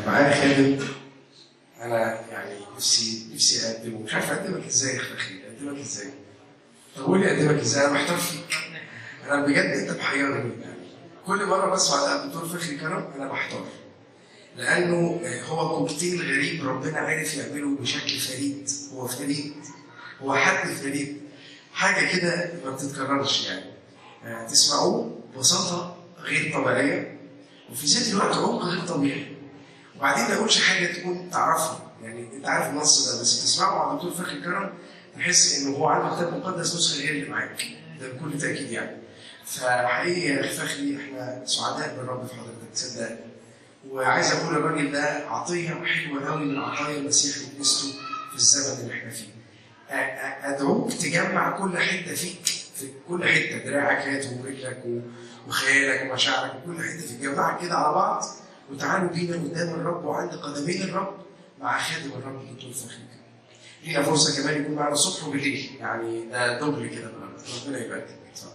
معايا خادم انا يعني نفسي نفسي اقدمه مش عارف اقدمك ازاي يا اخي اقدمك ازاي طب قول لي اقدمك ازاي انا محتار فيك انا بجد انت محيرني يعني كل مره بسمع ده الدكتور فخري كرم انا بحتار لانه هو كوكتيل غريب ربنا عرف يعمله بشكل فريد هو فريد هو حد فريد حاجه كده ما بتتكررش يعني آه، تسمعوه ببساطه غير طبيعيه وفي ذات الوقت عمق غير طبيعي وبعدين ما يقولش حاجه تكون تعرفها يعني انت عارف النص ده بس تسمعه مع الدكتور فخري كرم تحس انه هو عنده كتاب مقدس نسخه غير اللي معاك ده بكل تاكيد يعني فحقيقي يا اخي فخري احنا سعداء بالرب في حضرتك تصدقني وعايز اقول الراجل ده عطيه حلوه قوي من عطايا المسيح لكنيسته في الزمن اللي احنا فيه. أ- أ- ادعوك تجمع كل حته فيك في كل حته دراعك هات ورجلك و- وخيالك ومشاعرك وكل حته فيك جمعها كده على بعض وتعالوا بينا قدام الرب وعند قدمين الرب مع خادم الرب الدكتور فخري لينا فرصه كمان يكون معنا الصبح وبالليل يعني ده دبل كده النهارده ربنا يبارك اتفضل.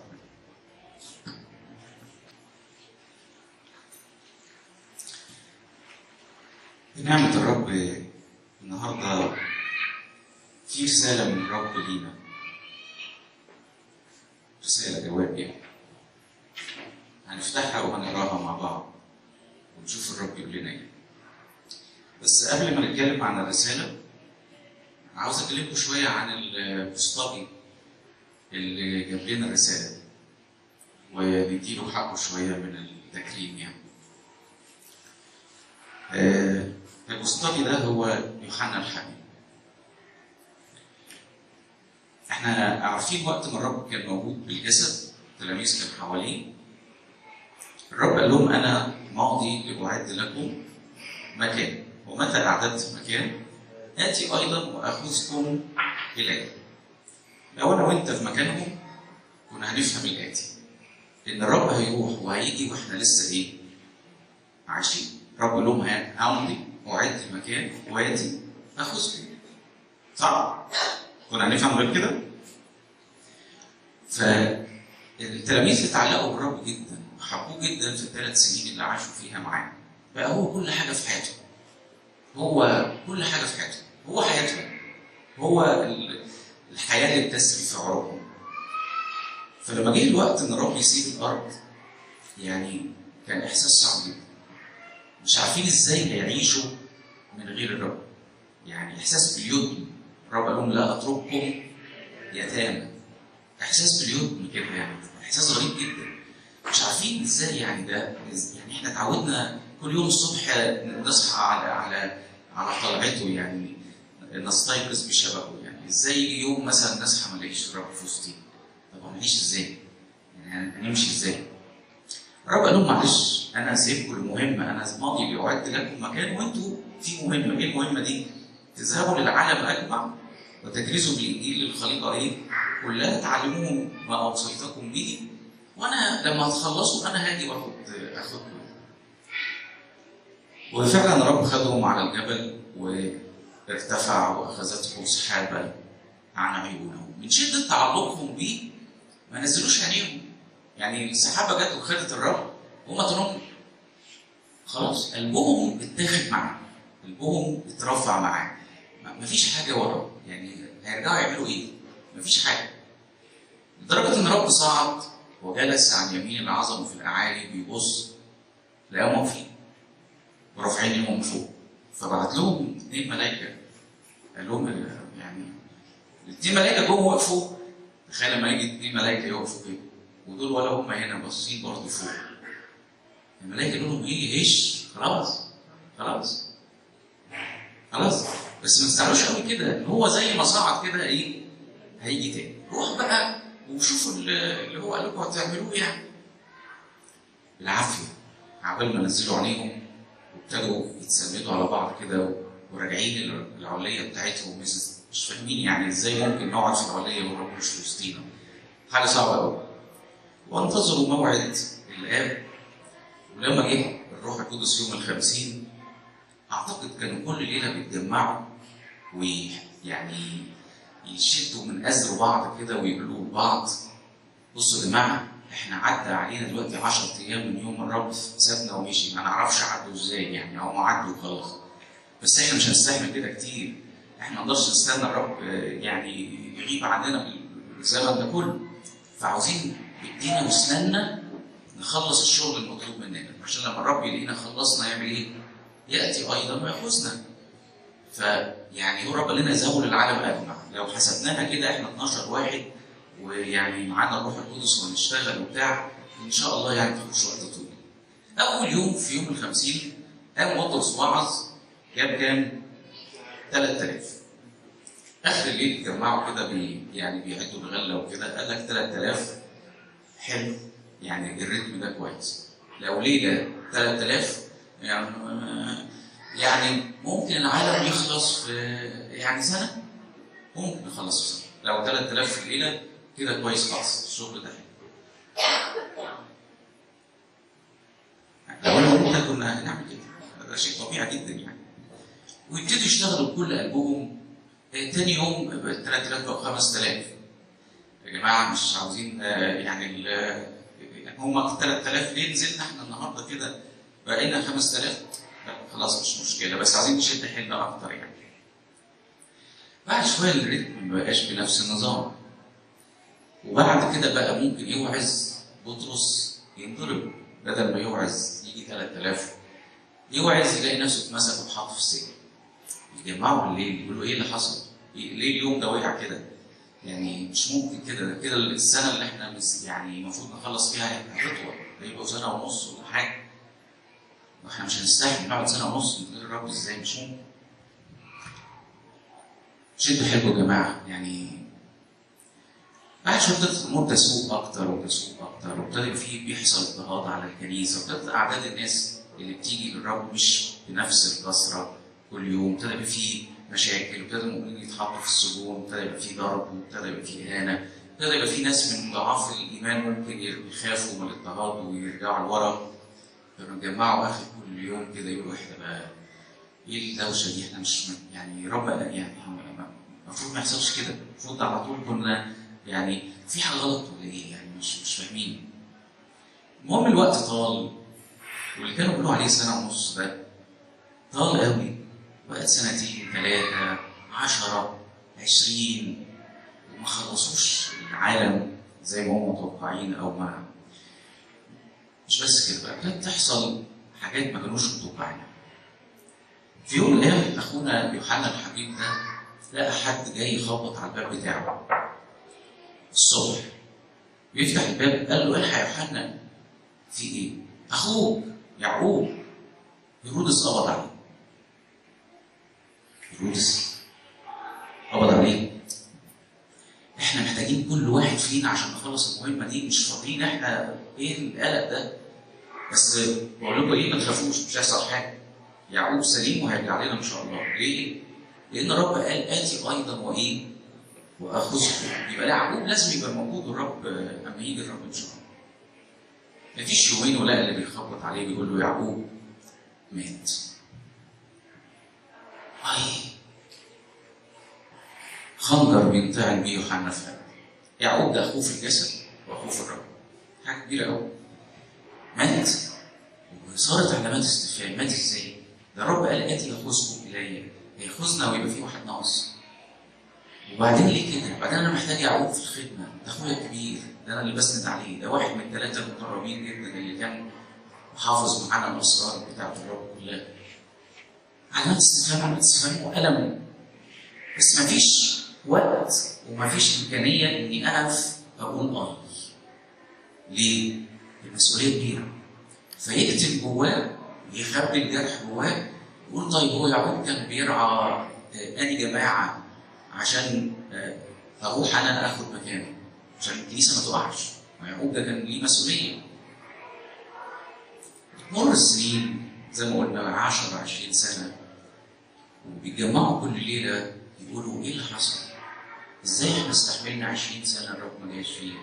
بنعمة الرب النهاردة في رسالة من الرب لينا رسالة جواب يعني هنفتحها وهنقراها مع بعض ونشوف الرب يقول لنا ايه بس قبل ما نتكلم عن الرسالة عاوز اكلمكم شوية عن البوسطجي اللي جاب لنا الرسالة دي ونديله حقه شوية من التكريم يعني آه، البوسطجي ده هو يوحنا الحبيب احنا عارفين وقت ما الرب كان موجود بالجسد التلاميذ كانوا حواليه الرب قال لهم انا ماضي لاعد لكم مكان ومتى اعددت مكان اتي ايضا واخذكم الي لو انا وانت في مكانهم كنا هنفهم الاتي ان الرب هيروح وهيجي واحنا لسه ايه عايشين الرب يقول لهم همضي واعد مكان واتي اخذكم صح كنا هنفهم غير كده فالتلاميذ اتعلقوا بالرب جدا وحبوه جدا في الثلاث سنين اللي عاشوا فيها معاه بقى هو كل حاجه في حياتهم هو كل حاجه في حياتهم هو حياتهم هو ال- الحياه اللي بتسري في عروقهم فلما جه الوقت ان الرب يسيب الارض يعني كان احساس صعب جدا مش عارفين ازاي هيعيشوا من غير الرب يعني احساس باليتم الرب قال لهم لا اترككم يتامى احساس باليتم كده يعني احساس غريب جدا مش عارفين ازاي يعني ده يعني احنا اتعودنا كل يوم الصبح نصحى على على على طلعته يعني نستيقظ بشبهه يعني ازاي يجي يوم مثلا نصحى ما نلاقيش الرب في وسطينا طب هنعيش ازاي؟ يعني هنمشي ازاي؟ الرب قال لهم معلش انا سايبكم المهمه انا ماضي لاعد لكم مكان وانتوا في مهمه ايه المهمه دي؟ تذهبوا للعالم اجمع وتكرزوا بالانجيل للخليقه ايه؟ كلها تعلموهم ما اوصيتكم به وانا لما تخلصوا انا هاجي واخد اخدكم وفعلا الرب خدهم على الجبل وارتفع واخذته سحابه عن عيونهم من شده تعلقهم بيه ما نزلوش عينيهم يعني السحابه جت وخدت الرب هم طلعوا خلاص قلبهم اتاخد معاه قلبهم اترفع معاه ما- مفيش حاجه وراه يعني هيرجعوا يعملوا ايه؟ مفيش حاجه لدرجه ان الرب صعد وجلس عن يمين العظمه في الاعالي بيبص لقاهم واقفين ورافعين ايدهم فوق فبعت لهم اثنين ملائكه قال لهم يعني الاثنين ملائكه جوه وقفوا تخيل لما يجي اثنين ملائكه يقفوا كده ودول ولا هم هنا باصين برضه فوق الملائكه يقولوا لهم ايه هش خلاص خلاص خلاص بس ما تزعلوش قوي كده هو زي ما صعد كده ايه هيجي تاني روح بقى وشوفوا اللي اللي هو قال لكم هتعملوه يعني بالعافيه عبال ما نزلوا عينيهم وابتدوا يتسندوا على بعض كده وراجعين العليه بتاعتهم مش مش فاهمين يعني ازاي ممكن نقعد في العليه والرب مش في وسطينا حاجه صعبه قوي وانتظروا موعد الاب ولما جه الروح القدس يوم الخمسين اعتقد كانوا كل ليله بيتجمعوا ويعني يشدوا من ازر بعض كده ويقولوا لبعض بصوا يا جماعه احنا عدى علينا دلوقتي 10 ايام من يوم الرب سابنا ومشي ما نعرفش عدوا ازاي يعني او ما عدوا وخلاص بس احنا مش هنستحمل كده كتير احنا ما نقدرش نستنى الرب يعني يغيب عننا الزمن ده كله فعاوزين بايدينا واسناننا نخلص الشغل المطلوب مننا عشان لما الرب يلاقينا خلصنا يعمل ايه؟ ياتي ايضا وياخذنا فيعني هو الرب قال لنا ذهبوا للعالم اجمع لو حسبناها كده احنا 12 واحد ويعني معانا الروح القدس ونشتغل وبتاع ان شاء الله يعني تخش وقت طويل. اول يوم في يوم الخمسين قام بطرس وعظ جاب كام؟ 3000 اخر الليل اتجمعوا كده بي يعني بيعدوا الغله وكده قال لك 3000 حلو يعني الريتم ده كويس لو ليله 3000 يعني يعني ممكن العالم يخلص في يعني سنه ممكن يخلص في سنه لو 3000 في الليله كده كويس خالص الشغل ده لو انا وانت كنا هنعمل كده ده شيء طبيعي جدا يعني ويبتدوا يشتغلوا بكل قلبهم تاني يوم 3000 او 5000 يا جماعه مش عاوزين يعني هم 3000 ليه نزلنا احنا النهارده كده بقينا 5000 خلاص مش مشكله بس عايزين نشد حيلنا اكتر يعني بعد شويه الريتم ما بقاش بنفس النظام وبعد كده بقى ممكن يوعظ بطرس ينضرب بدل ما يوعظ يجي 3000 يوعظ يلاقي نفسه اتمسك واتحط في السجن يجمعوا بالليل يقولوا ايه اللي حصل؟ ليه اليوم ده وقع كده؟ يعني مش ممكن كده كده السنه اللي احنا يعني المفروض نخلص فيها هتطول هيبقوا سنه ونص ولا حاجه واحنا مش هنستحمل نقعد سنه ونص من غير الرب ازاي مش ممكن شدوا حلو يا جماعه يعني بعد شويه ابتدت الامور تسوء اكتر وتسوء اكتر وابتدى في بيحصل اضطهاد على الكنيسه وابتدت اعداد الناس اللي بتيجي للرب مش بنفس الكثره كل يوم ابتدى يبقى في مشاكل وابتدى المؤمنين يتحطوا في السجون وابتدى يبقى في ضرب وابتدى يبقى في اهانه ابتدى يبقى في ناس من ضعاف الايمان ممكن يخافوا من الاضطهاد ويرجعوا لورا فبنجمعوا اخر كل يوم كده يقولوا احنا بقى ايه الدوشه دي احنا مش يعني رب يعني المفروض ما يحصلش كده المفروض على طول كنا يعني في حاجه غلط ولا ايه يعني مش مش فاهمين المهم الوقت طال واللي كانوا بيقولوا عليه سنه ونص ده طال قوي بقت سنتين ثلاثة عشرة عشرين وما خلصوش العالم زي ما هم متوقعين أو ما مش بس كده بقى كانت تحصل حاجات ما كانوش متوقعينها في يوم من الأيام أخونا يوحنا الحبيب ده لقى حد جاي يخبط على الباب بتاعه الصبح بيفتح الباب قال له الحق يا يوحنا في ايه؟ اخوك يعقوب هيرودس قبض عليه هيرودس قبض عليه احنا محتاجين كل واحد فينا عشان نخلص المهمه دي مش فاضيين احنا ايه القلق ده بس بقول لكم ايه ما تخافوش مش هيحصل حاجه يعقوب سليم وهيرجع لنا ان شاء الله ليه؟ لان الرب قال اتي ايضا وايه؟ واخذكم يبقى يعقوب لازم يبقى موجود الرب اما يجي الرب ان شاء الله مفيش يومين ولا اللي بيخبط عليه بيقول له يعقوب مات اي خنجر بينطعن بيه يوحنا في قلبه يعقوب ده اخوه في الجسد واخوه في الرب حاجه كبيره قوي مات وصارت علامات استفهام مات ازاي؟ ده الرب قال اتي ياخذكم الي هياخذنا ويبقى في واحد ناقص وبعدين ليه كده؟ بعدين انا محتاج يعقوب في الخدمه ده اخويا الكبير ده انا اللي بسند عليه ده واحد من الثلاثه المقربين جدا اللي كان حافظ معانا الاسرار بتاعت الرب كلها علامات استفهام علامات استفهام والم بس مفيش وقت ومفيش امكانيه اني اقف اقول اه ليه؟ المسؤوليه كبيره فيكتب جواه يخبي الجرح جواه يقول طيب هو يعقوب كان بيرعى اني جماعه عشان اروح انا اخد مكانه عشان الكنيسه ما تقعش يعقوب ده كان ليه مسؤوليه مر السنين زي ما قلنا 10 20 سنه وبيتجمعوا كل ليله يقولوا ايه اللي حصل؟ ازاي احنا استحملنا 20 سنه الرب ما جاش فيها؟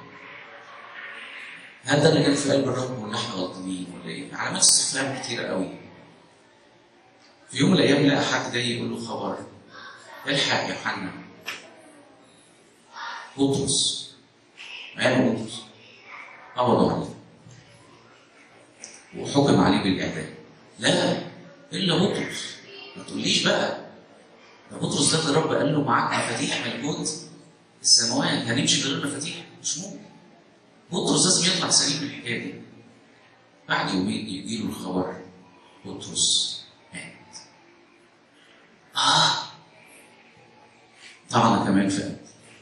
هل ده اللي كان في قلب الرب ولا احنا غلطانين ولا ايه؟ علامات استفهام كتيره قوي. في يوم من الايام لقى حد جاي يقول له خبر الحق يا يوحنا بطرس ماله بطرس قبضوا عليه وحكم عليه بالاعدام لا الا بطرس ما تقوليش بقى ده بطرس ده الرب قال له معاك مفاتيح ملكوت السماوات هنمشي من غير مفاتيح مش ممكن بطرس لازم يطلع سليم من الحكايه دي بعد يومين يجي له الخبر بطرس مات اه طبعا كمان فات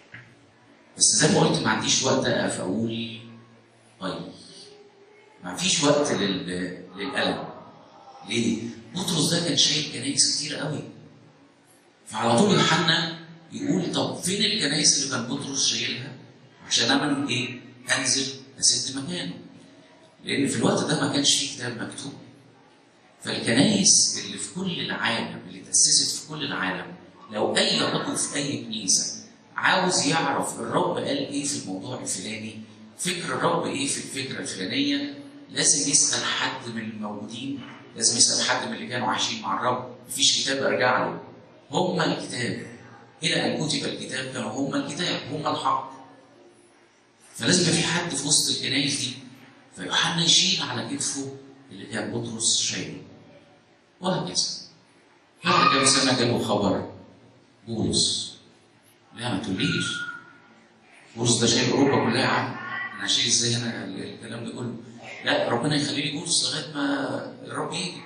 بس زي ما قلت ما عنديش وقت اقف اقول طيب ما فيش وقت لل... للألم ليه؟ بطرس ده كان شايل كنايس كتير قوي فعلى طول يوحنا يقول طب فين الكنايس اللي كان بطرس شايلها عشان اعمل ايه؟ انزل اسد مكانه لان في الوقت ده ما كانش فيه كتاب مكتوب فالكنايس اللي في كل العالم اللي اتأسست في كل العالم لو اي عضو في اي كنيسه عاوز يعرف الرب قال ايه في الموضوع الفلاني فكر الرب ايه في الفكره الفلانيه لازم يسال حد من الموجودين لازم يسال حد من اللي كانوا عايشين مع الرب مفيش كتاب ارجع له هم الكتاب الى ان كتب الكتاب كانوا هم الكتاب هم الحق فلازم يبقى في حد في وسط الكنايس دي فيوحنا يشيل على كتفه اللي كان بطرس شايله وهكذا بعد كام سنه جاله خبر بولس لا ما تقوليش بولس ده شايل اوروبا كلها يا عم انا هشيل ازاي انا الكلام ده كله لا ربنا يخلي لي بولس لغايه ما الرب يجي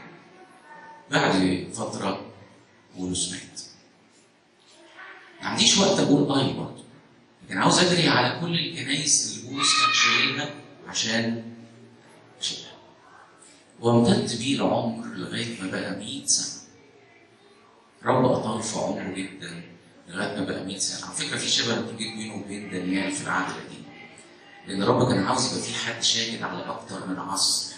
بعد فتره بولس مات ما عنديش وقت اقول اي برضه لكن عاوز اجري على كل الكنايس اللي بولس كان شايلها عشان اشيلها وامتد بيه العمر لغايه ما بقى 100 سنه رب اطال في عمره جدا لغايه ما بقى 100 سنه على فكره في شبه كبير بينه وبين دانيال في العهد القديم لان رب كان عاوز يبقى في حد شاهد على اكتر من عصر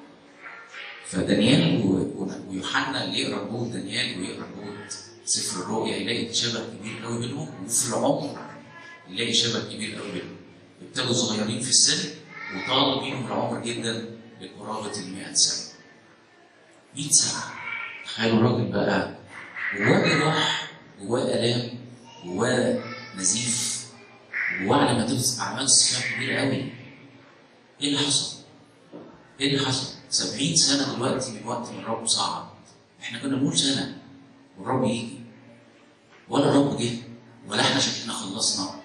فدانيال ويوحنا اللي يقرا جهود دانيال ويقرا جهود سفر الرؤيا يلاقي شبه كبير قوي بينهم وفي العمر يلاقي شبه كبير قوي بينهم ابتدوا صغيرين في السن وطال بيهم العمر جدا لقرابه ال 100 سنه 100 سنه تخيلوا الراجل بقى جواه جراح جواه الام جواه نزيف جواه علامات اعمال استشفاء كبيره قوي ايه اللي حصل؟ ايه اللي حصل؟ 70 سنه دلوقتي من وقت ما الرب صعد احنا كنا بنقول سنه والرب يجي ولا الرب جه ولا احنا شكلنا خلصنا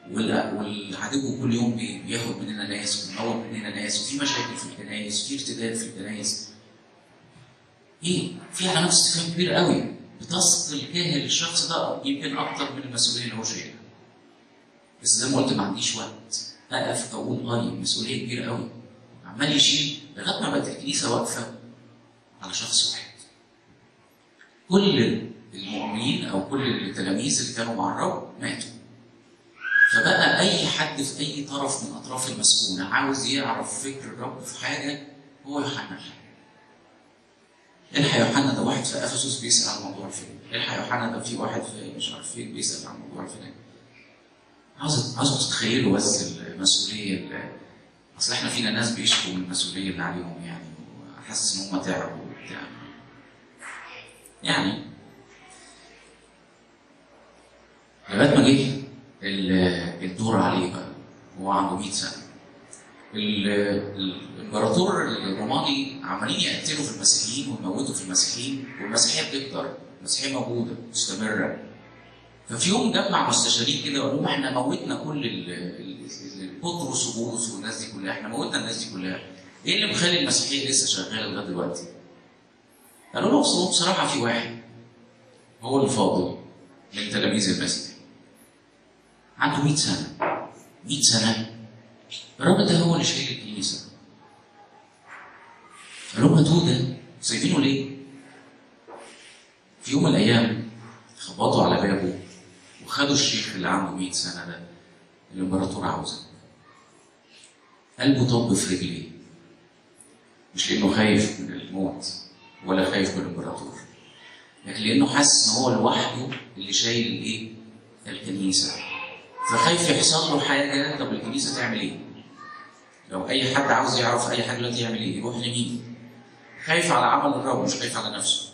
والعدو كل يوم بياخد مننا ناس وبيموت مننا ناس وفي مشاكل في الكنايس وفي ارتداد في الكنايس ايه؟ في علامات استفهام كبيره قوي بتثقل كاهل الشخص ده يمكن اكتر من المسؤوليه اللي هو شايلها بس زي ما قلت ما عنديش وقت اقف اقول اه مسؤوليه كبيره قوي عمال يشيل لغايه ما بقت الكنيسه واقفه على شخص واحد كل المؤمنين او كل التلاميذ اللي كانوا مع الرب ماتوا فبقى اي حد في اي طرف من اطراف المسكونه عاوز يعرف فكر الرب في حاجه هو يوحنا الحق يوحنا ده واحد في افسس بيسال عن الموضوع الفلاني الحق يوحنا ده في واحد في مش عارف فين بيسال عن الموضوع الفلاني عاوز عاوز تتخيلوا بس المسؤوليه اللي اصل احنا فينا ناس بيشكوا من المسؤوليه اللي عليهم يعني وحاسس ان هم تعبوا وبتاع يعني لغايه ما جه الدور عليه بقى هو عنده 100 سنه الامبراطور الروماني عمالين يقتلوا في المسيحيين ويموتوا في المسيحيين والمسيحيه بتكتر المسيحيه موجوده مستمره ففي يوم جمع مستشارين كده وقالوا لهم احنا موتنا كل بطرس وبولس والناس دي كلها احنا موتنا الناس دي كلها ايه اللي مخلي المسيحيه لسه شغاله لغايه دلوقتي؟ قالوا له اصل بصراحه في واحد هو اللي فاضل من تلاميذ المسيح عنده 100 سنه 100 سنه الراجل ده هو اللي شايل الكنيسه قالوا لهم هاتوه ده سايبينه ليه؟ في يوم من الايام خبطوا على بابه وخدوا الشيخ اللي عنده 100 سنه ده الامبراطور عاوزه قلبه طب في رجليه مش لانه خايف من الموت ولا خايف من الامبراطور لكن لانه حاسس ان هو لوحده اللي شايل الايه؟ الكنيسه فخايف يحصل له حاجه طب الكنيسه تعمل ايه؟ لو اي حد عاوز يعرف اي حاجه دلوقتي يعمل ايه؟ يروح لمين؟ خايف على عمل الرب مش خايف على نفسه.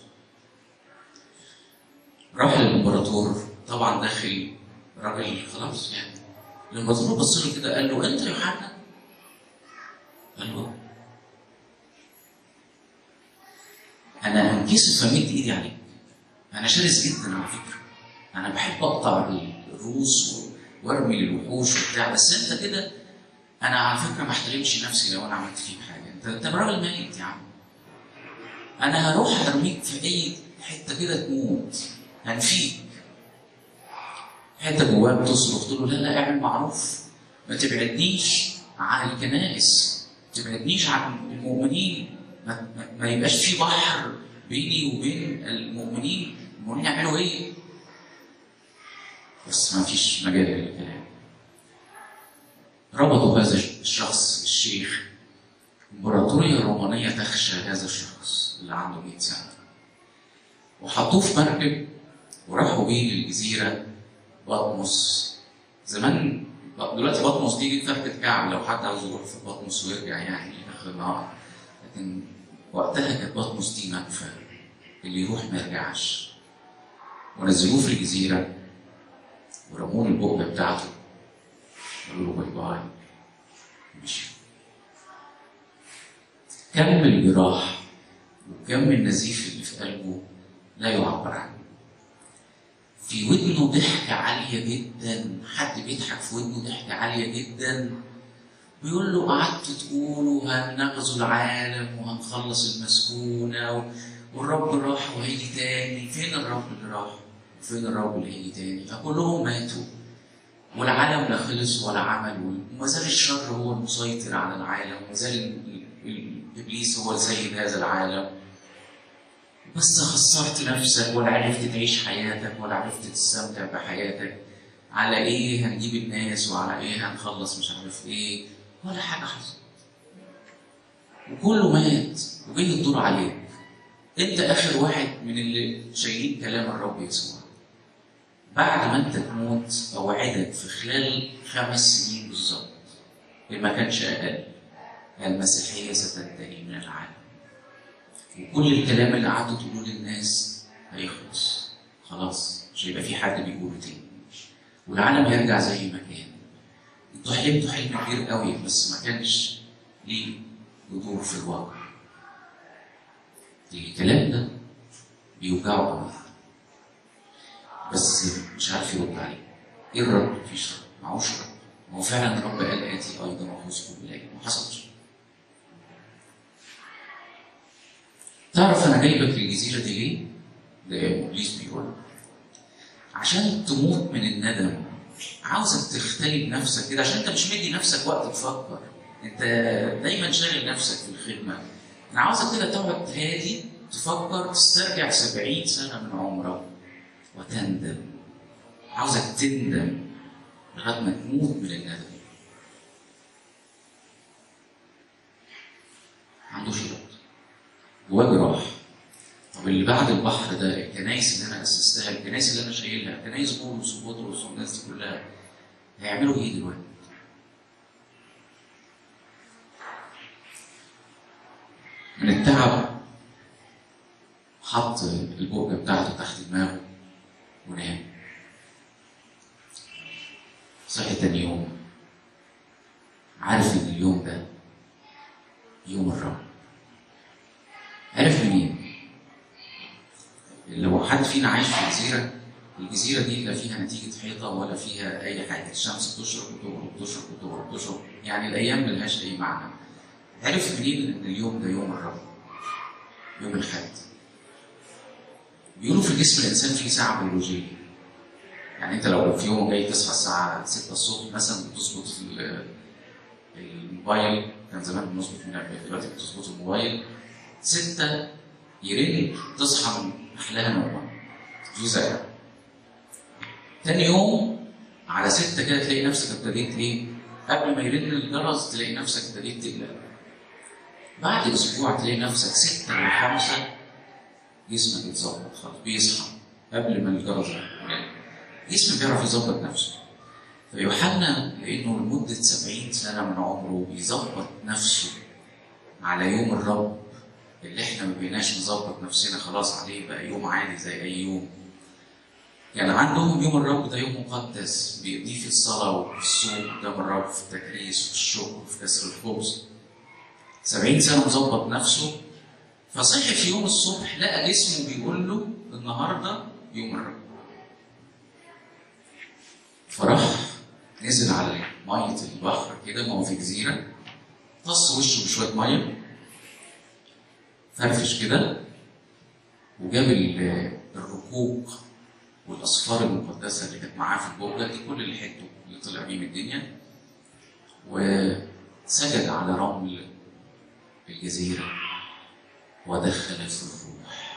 راح للامبراطور طبعا داخل راجل خلاص يعني الامبراطور بص له كده قال له انت يا يوحنا قال له انا انكسف امد ايدي عليك انا شرس جدا على فكره انا بحب اقطع الروس و- وارمي للوحوش وبتاع بس انت كده انا على فكره ما احترمش نفسي لو انا عملت فيك حاجه انت انت راجل ميت يا عم انا هروح ارميك في اي حته كده تموت هنفيك حته جواك بتصرخ تقول له لا لا اعمل معروف ما تبعدنيش عن الكنائس ما تبعدنيش عن المؤمنين ما, ما- ما يبقاش في بحر بيني وبين المؤمنين المؤمنين يعملوا ايه؟ بس ما فيش مجال للكلام ربطوا هذا الشخص الشيخ الإمبراطورية الرومانية تخشى هذا الشخص اللي عنده 100 سنة وحطوه في مركب وراحوا بيه للجزيرة بطمس زمان دلوقتي بطمس دي فرقة كعب لو حد عاوز يروح في بطمس ويرجع يعني آخر النهار لكن وقتها كانت بطمس دي منفى اللي يروح ما يرجعش ونزلوه في الجزيرة ورموه البقبة بتاعته قالوا له باي باي مشي كم الجراح وكم النزيف اللي في قلبه لا يعبر عنه في ودنه ضحكة عالية جدا حد بيضحك في ودنه ضحكة عالية جدا بيقول له قعدتوا تقولوا هنغزو العالم وهنخلص المسكونة و- والرب راح وهيجي تاني فين الرب اللي راح وفين الرب اللي هيجي تاني فكلهم ماتوا والعالم لا خلص ولا عمل وما زال الشر هو المسيطر على العالم وما زال ال- ال- ابليس هو سيد هذا العالم بس خسرت نفسك ولا عرفت تعيش حياتك ولا عرفت تستمتع بحياتك على ايه هنجيب الناس وعلى ايه هنخلص مش عارف ايه ولا حاجه حصلت وكله مات وجه الدور عليك انت اخر واحد من اللي شايلين كلام الرب يسوع بعد ما انت تموت اوعدك في خلال خمس سنين بالظبط ما كانش اقل المسيحيه ستنتهي من العالم وكل الكلام اللي قعدتوا تقولوه للناس هيخلص خلاص مش هيبقى في حد بيقوله تاني والعالم هيرجع زي ما كان انتوا حلمتوا حلم كبير قوي بس ما كانش ليه جذور في الواقع الكلام ده بيوجعه قوي بس مش عارف يرد عليه ايه الرد؟ مفيش رد معهوش رد ما هو فعلا الرب قال اتي ايضا وخذكم الي ما حصلش تعرف انا جايبك للجزيره دي ليه؟ ده ابليس بيقول عشان تموت من الندم عاوزك تختلي بنفسك كده عشان انت مش مدي نفسك وقت تفكر انت دايما شاغل نفسك في الخدمه انا عاوزك كده تقعد هادي تفكر تسترجع 70 سنه من عمرك وتندم عاوزك تندم لغايه ما تموت من الندم ما عندوش رد جواه جراح طب اللي بعد البحر ده الكنايس اللي انا اسستها الكنايس اللي انا شايلها كنايس بولس وبطرس والناس دي كلها هيعملوا ايه دلوقتي؟ من التعب حط البوجة بتاعته تحت دماغه ونام صحي تاني يوم عارف ان اليوم ده يوم الرب عرف منين؟ لو حد فينا عايش في جزيرة الجزيرة دي لا فيها نتيجة حيطة ولا فيها أي حاجة الشمس بتشرق وتغرب بتشرق وتغرب بتشرق يعني الأيام ملهاش أي معنى عرف منين إن اليوم ده يوم الرب يوم الحد بيقولوا في جسم الإنسان في ساعة بيولوجية يعني أنت لو في يوم جاي تصحى الساعة 6 الصبح مثلا بتظبط ال- الموبايل كان زمان بنظبط من قبل دلوقتي بتظبط الموبايل 6 يرن تصحى من أحلاها نومة في زكاة تاني يوم على ستة كده تلاقي نفسك ابتديت ايه؟ قبل ما يرن الجرس تلاقي نفسك ابتديت تقلق. بعد اسبوع تلاقي نفسك ستة من خمسة جسمك اتظبط خلاص بيصحى قبل ما الجرس يرن. جسمك بيعرف يظبط نفسه. فيوحنا لانه لمدة سبعين سنة من عمره بيظبط نفسه على يوم الرب اللي احنا ما بقيناش نظبط نفسنا خلاص عليه بقى يوم عادي زي اي يوم كان عندهم يوم الرب ده يوم مقدس بيقضيه في الصلاة وفي الصوم قدام الرب في التكريس وفي الشكر وفي كسر الخبز 70 سنة مظبط نفسه فصحي في يوم الصبح لقى جسمه بيقول له النهارده يوم الرب فراح نزل على مية البحر كده ما هو في جزيرة طص وشه بشوية مية فرفش كده وجاب ال- الركوك والأصفار المقدسة اللي كانت معاه في البوجة دي كل اللي حته اللي طلع بيه من الدنيا وسجد على رمل الجزيرة ودخل في الروح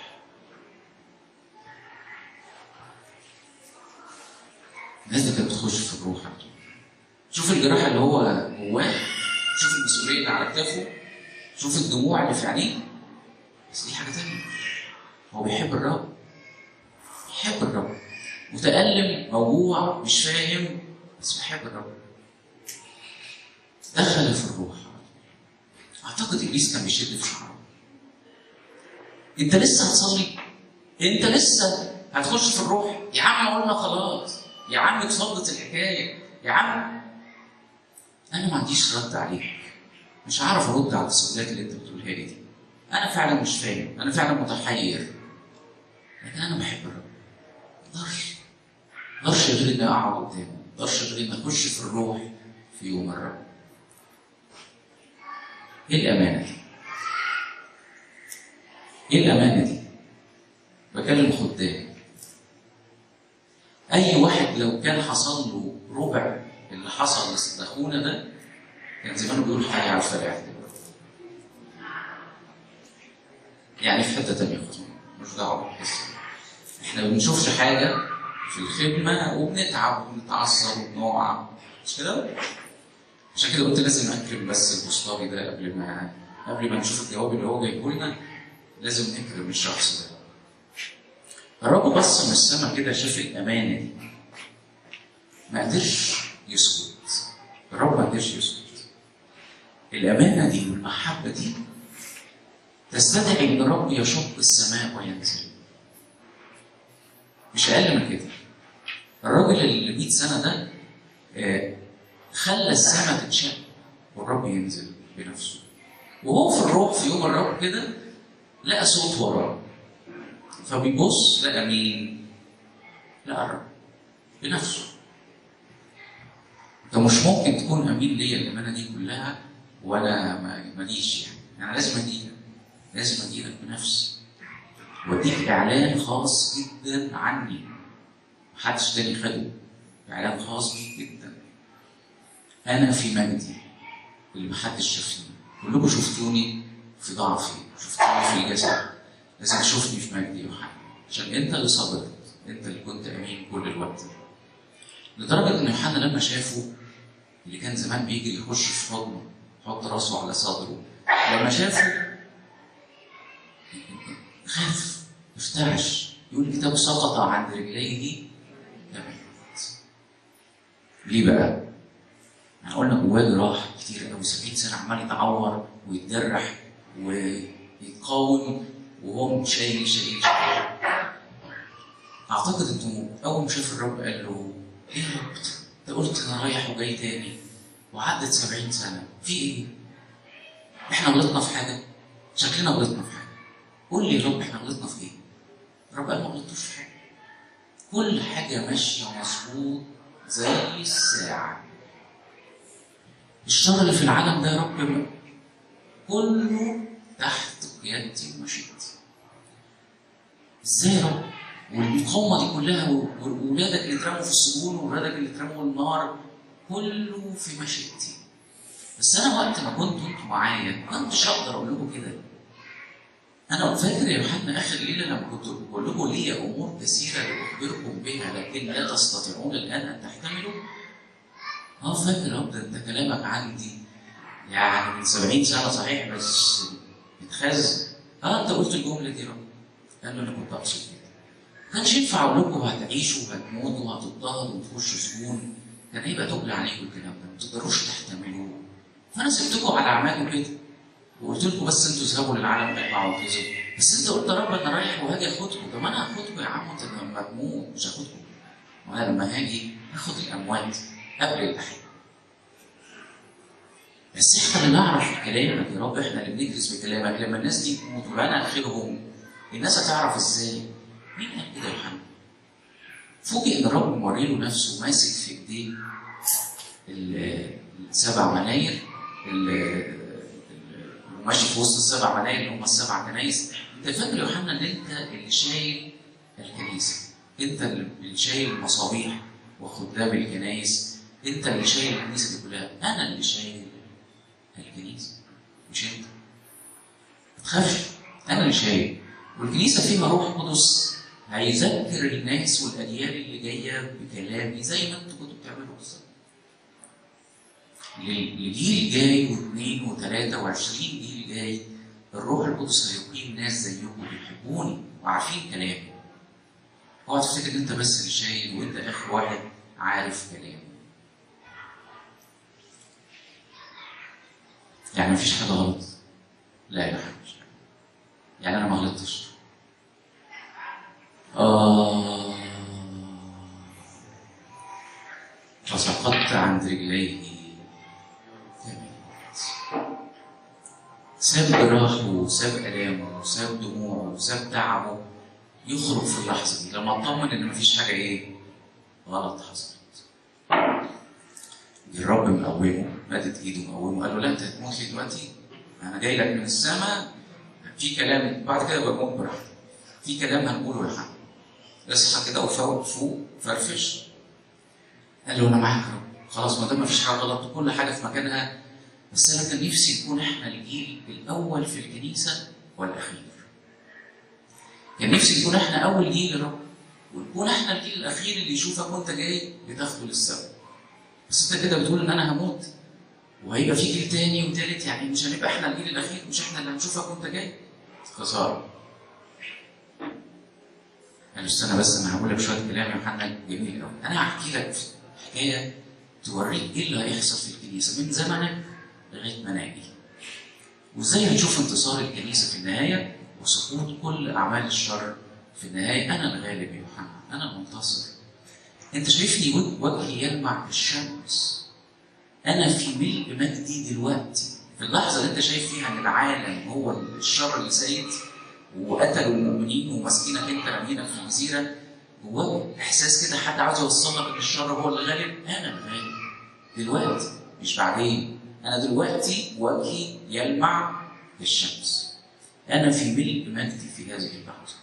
الناس دي كانت بتخش في الروح على طول شوف الجراح اللي هو جواه شوف المسؤولية اللي على كتافه شوف الدموع اللي في عينيه بس دي حاجة تانية هو بيحب الرب بيحب الرب متألم موجوع مش فاهم بس بيحب الرب دخل في الروح اعتقد ابليس كان بيشد في شعره انت لسه هتصلي انت لسه هتخش في الروح يا عم قلنا خلاص يا عم اتفضت الحكايه يا عم انا ما عنديش رد عليك مش عارف ارد على السؤالات اللي انت بتقولها لي دي انا فعلا مش فاهم انا فعلا متحير لكن انا بحب الرب مقدرش مقدرش غير اني اقعد قدامه مقدرش غير اني اخش في الروح في يوم الرب ايه الامانه دي؟ ايه الامانه دي؟ بكلم خدام اي واحد لو كان حصل له ربع اللي حصل لاخونا ده كان زمانه بيقول حي على الفلاح دلوقتي يعني في حته تانيه خالص مش دعوه بالقصه احنا ما بنشوفش حاجه في الخدمه وبنتعب وبنتعصب وبنقع مش كده؟ عشان كده قلت لازم اكرم بس البوسطاوي ده قبل ما قبل ما نشوف الجواب اللي هو جايبه لنا لازم نكرم الشخص ده. الرب بص من السما كده شاف الامانه دي. ما قدرش يسكت. الرب ما قدرش يسكت. الامانه دي والمحبه دي تستدعي ان الرب يشق السماء وينزل. مش اقل من كده. الراجل اللي 100 سنه ده آه، خلى السماء تتشق والرب ينزل بنفسه وهو في الروح في يوم الرب كده لقى صوت وراه فبيبص لقى مين؟ لقى الرب بنفسه انت مش ممكن تكون امين ليا الامانه دي كلها وانا ما- ماليش يعني انا لازم اديلك لازم اديلك بنفسي واديك اعلان خاص جدا عني محدش تاني خده اعلان خاص بيك جدا انا في مجدي اللي محدش شافني كلكم شفتوني في ضعفي شفتوني في الجسد لازم تشوفني في مجدي يا يوحنا عشان انت اللي صبرت انت اللي كنت امين كل الوقت لدرجه ان يوحنا لما شافه اللي كان زمان بيجري يخش في حضنه يحط راسه على صدره لما شافه خاف ارتعش يقول الكتاب سقط عند رجليه كميت ليه بقى؟ احنا قلنا جواه جراح كتير قوي 70 سنه عمال يتعور ويتجرح ويتقاوم وهو شايل شايل شايل اعتقد انه اول ما شاف الرب قال له ايه يا رب انت قلت انا رايح وجاي تاني وعدت 70 سنه في ايه؟ احنا غلطنا في حاجه؟ شكلنا غلطنا في حاجه قول لي يا رب احنا غلطنا في ايه؟ الرب قال ما غلطتوش في حاجه كل حاجه ماشيه مظبوط زي الساعه الشر اللي في العالم ده يا رب كله تحت قيادتي ومشيئتي. ازاي يا رب؟ والمقاومه دي كلها واولادك اللي اترموا في السجون واولادك اللي اترموا النار كله في مشيئتي. بس انا وقت ما كنتوا انتوا معايا ما كنتش اقدر اقول لكم كده. انا فاكر يا يوحنا اخر ليله لما كنت بقول لكم لي امور كثيره لاخبركم بها لكن لا تستطيعون الان ان تحتملوا اه فاكر يا رب ده انت كلامك عندي يعني من 70 سنه صحيح بس اتخز اه انت قلت الجمله دي يا رب قال له انا كنت اقصد كده ما كانش ينفع اقول لكم هتعيشوا وهتموتوا وهتضطهدوا وتخشوا سجون كان هيبقى تقل عليكم الكلام ده ما تقدروش تحتملوه فانا سبتكم على اعمالكم كده وقلت لكم بس انتوا اذهبوا للعالم اجمعوا وانقذوا بس انت قلت يا رب انا رايح وهاجي اخدكم طب انا هاخدكم يا عم انت لما تموت مش هاخدكم وانا لما هاجي هاخد الاموات قبل الاحياء بس احنا اللي نعرف كلامك يا رب احنا اللي بنجلس بكلامك لما الناس دي تموت وانا اخرهم الناس هتعرف ازاي؟ مين قال كده يا يوحنا؟ فوجئ ان الرب موري له نفسه ماسك في ايديه ال- السبع مناير ال- ال- وماشي في وسط السبع مناير اللي هم السبع كنايس انت فاكر يا يوحنا ان انت اللي شايل الكنيسه انت اللي شايل المصابيح وخدام الكنايس انت اللي شايل الكنيسه دي كلها انا اللي شايل الكنيسه مش انت ما تخافش انا اللي شايل والكنيسه فيها روح قدس هيذكر الناس والاجيال اللي جايه بكلامي زي ما انتوا كنتوا بتعملوا بالظبط لجيل جاي واثنين وثلاثه وعشرين جيل جاي الروح القدس هيقيم ناس زيكم بيحبوني وعارفين كلامي اوعى تفتكر ان انت بس اللي شايل وانت اخر واحد عارف كلامي يعني مفيش حاجه غلط لا لا مش حاجة. يعني انا ما غلطتش آه فسقطت عند رجليه ساب جراحه وساب آلامه وساب دموعه وساب تعبه يخرج في اللحظة دي لما اطمن إن مفيش حاجة إيه غلط حصلت. جه الرب مقومه مدت إيده مقومه قال له لا أنت هتموت لي دلوقتي أنا جاي لك من السماء في كلام بعد كده بموت براحتك في كلام هنقوله يا حبيبي اصحى كده وفوق فوق فرفش قال له انا معاك يا رب خلاص ما دام مفيش حاجه غلط وكل حاجه في مكانها بس انا كان نفسي نكون احنا الجيل الاول في الكنيسه والاخير كان نفسي نكون احنا اول جيل يا رب ونكون احنا الجيل الاخير اللي يشوفك وانت جاي بتاخده للسما بس انت كده بتقول ان انا هموت وهيبقى في جيل تاني وتالت يعني مش هنبقى احنا الجيل الاخير مش احنا اللي هنشوفك وانت جاي خساره قال له استنى بس انا هقول لك شويه كلام يا محمد جميل قوي انا هحكي لك حكايه توريك ايه اللي هيحصل في الكنيسه من زمنك لغايه ما ناجي وازاي هتشوف انتصار الكنيسه في النهايه وسقوط كل اعمال الشر في النهايه انا الغالب يا محمد انا المنتصر انت شايفني وج- وجهي يلمع كالشمس انا في ملء مجدي دلوقتي في اللحظه اللي انت شايف فيها ان العالم هو الشر اللي سيد وقتلوا المؤمنين وماسكينك انت رامينك في الجزيره جواك احساس كده حد عاوز يوصلك ان الشر هو اللي غالب انا الغالب دلوقتي مش بعدين انا دلوقتي وجهي يلمع كالشمس انا في ملء مجدي في هذه اللحظه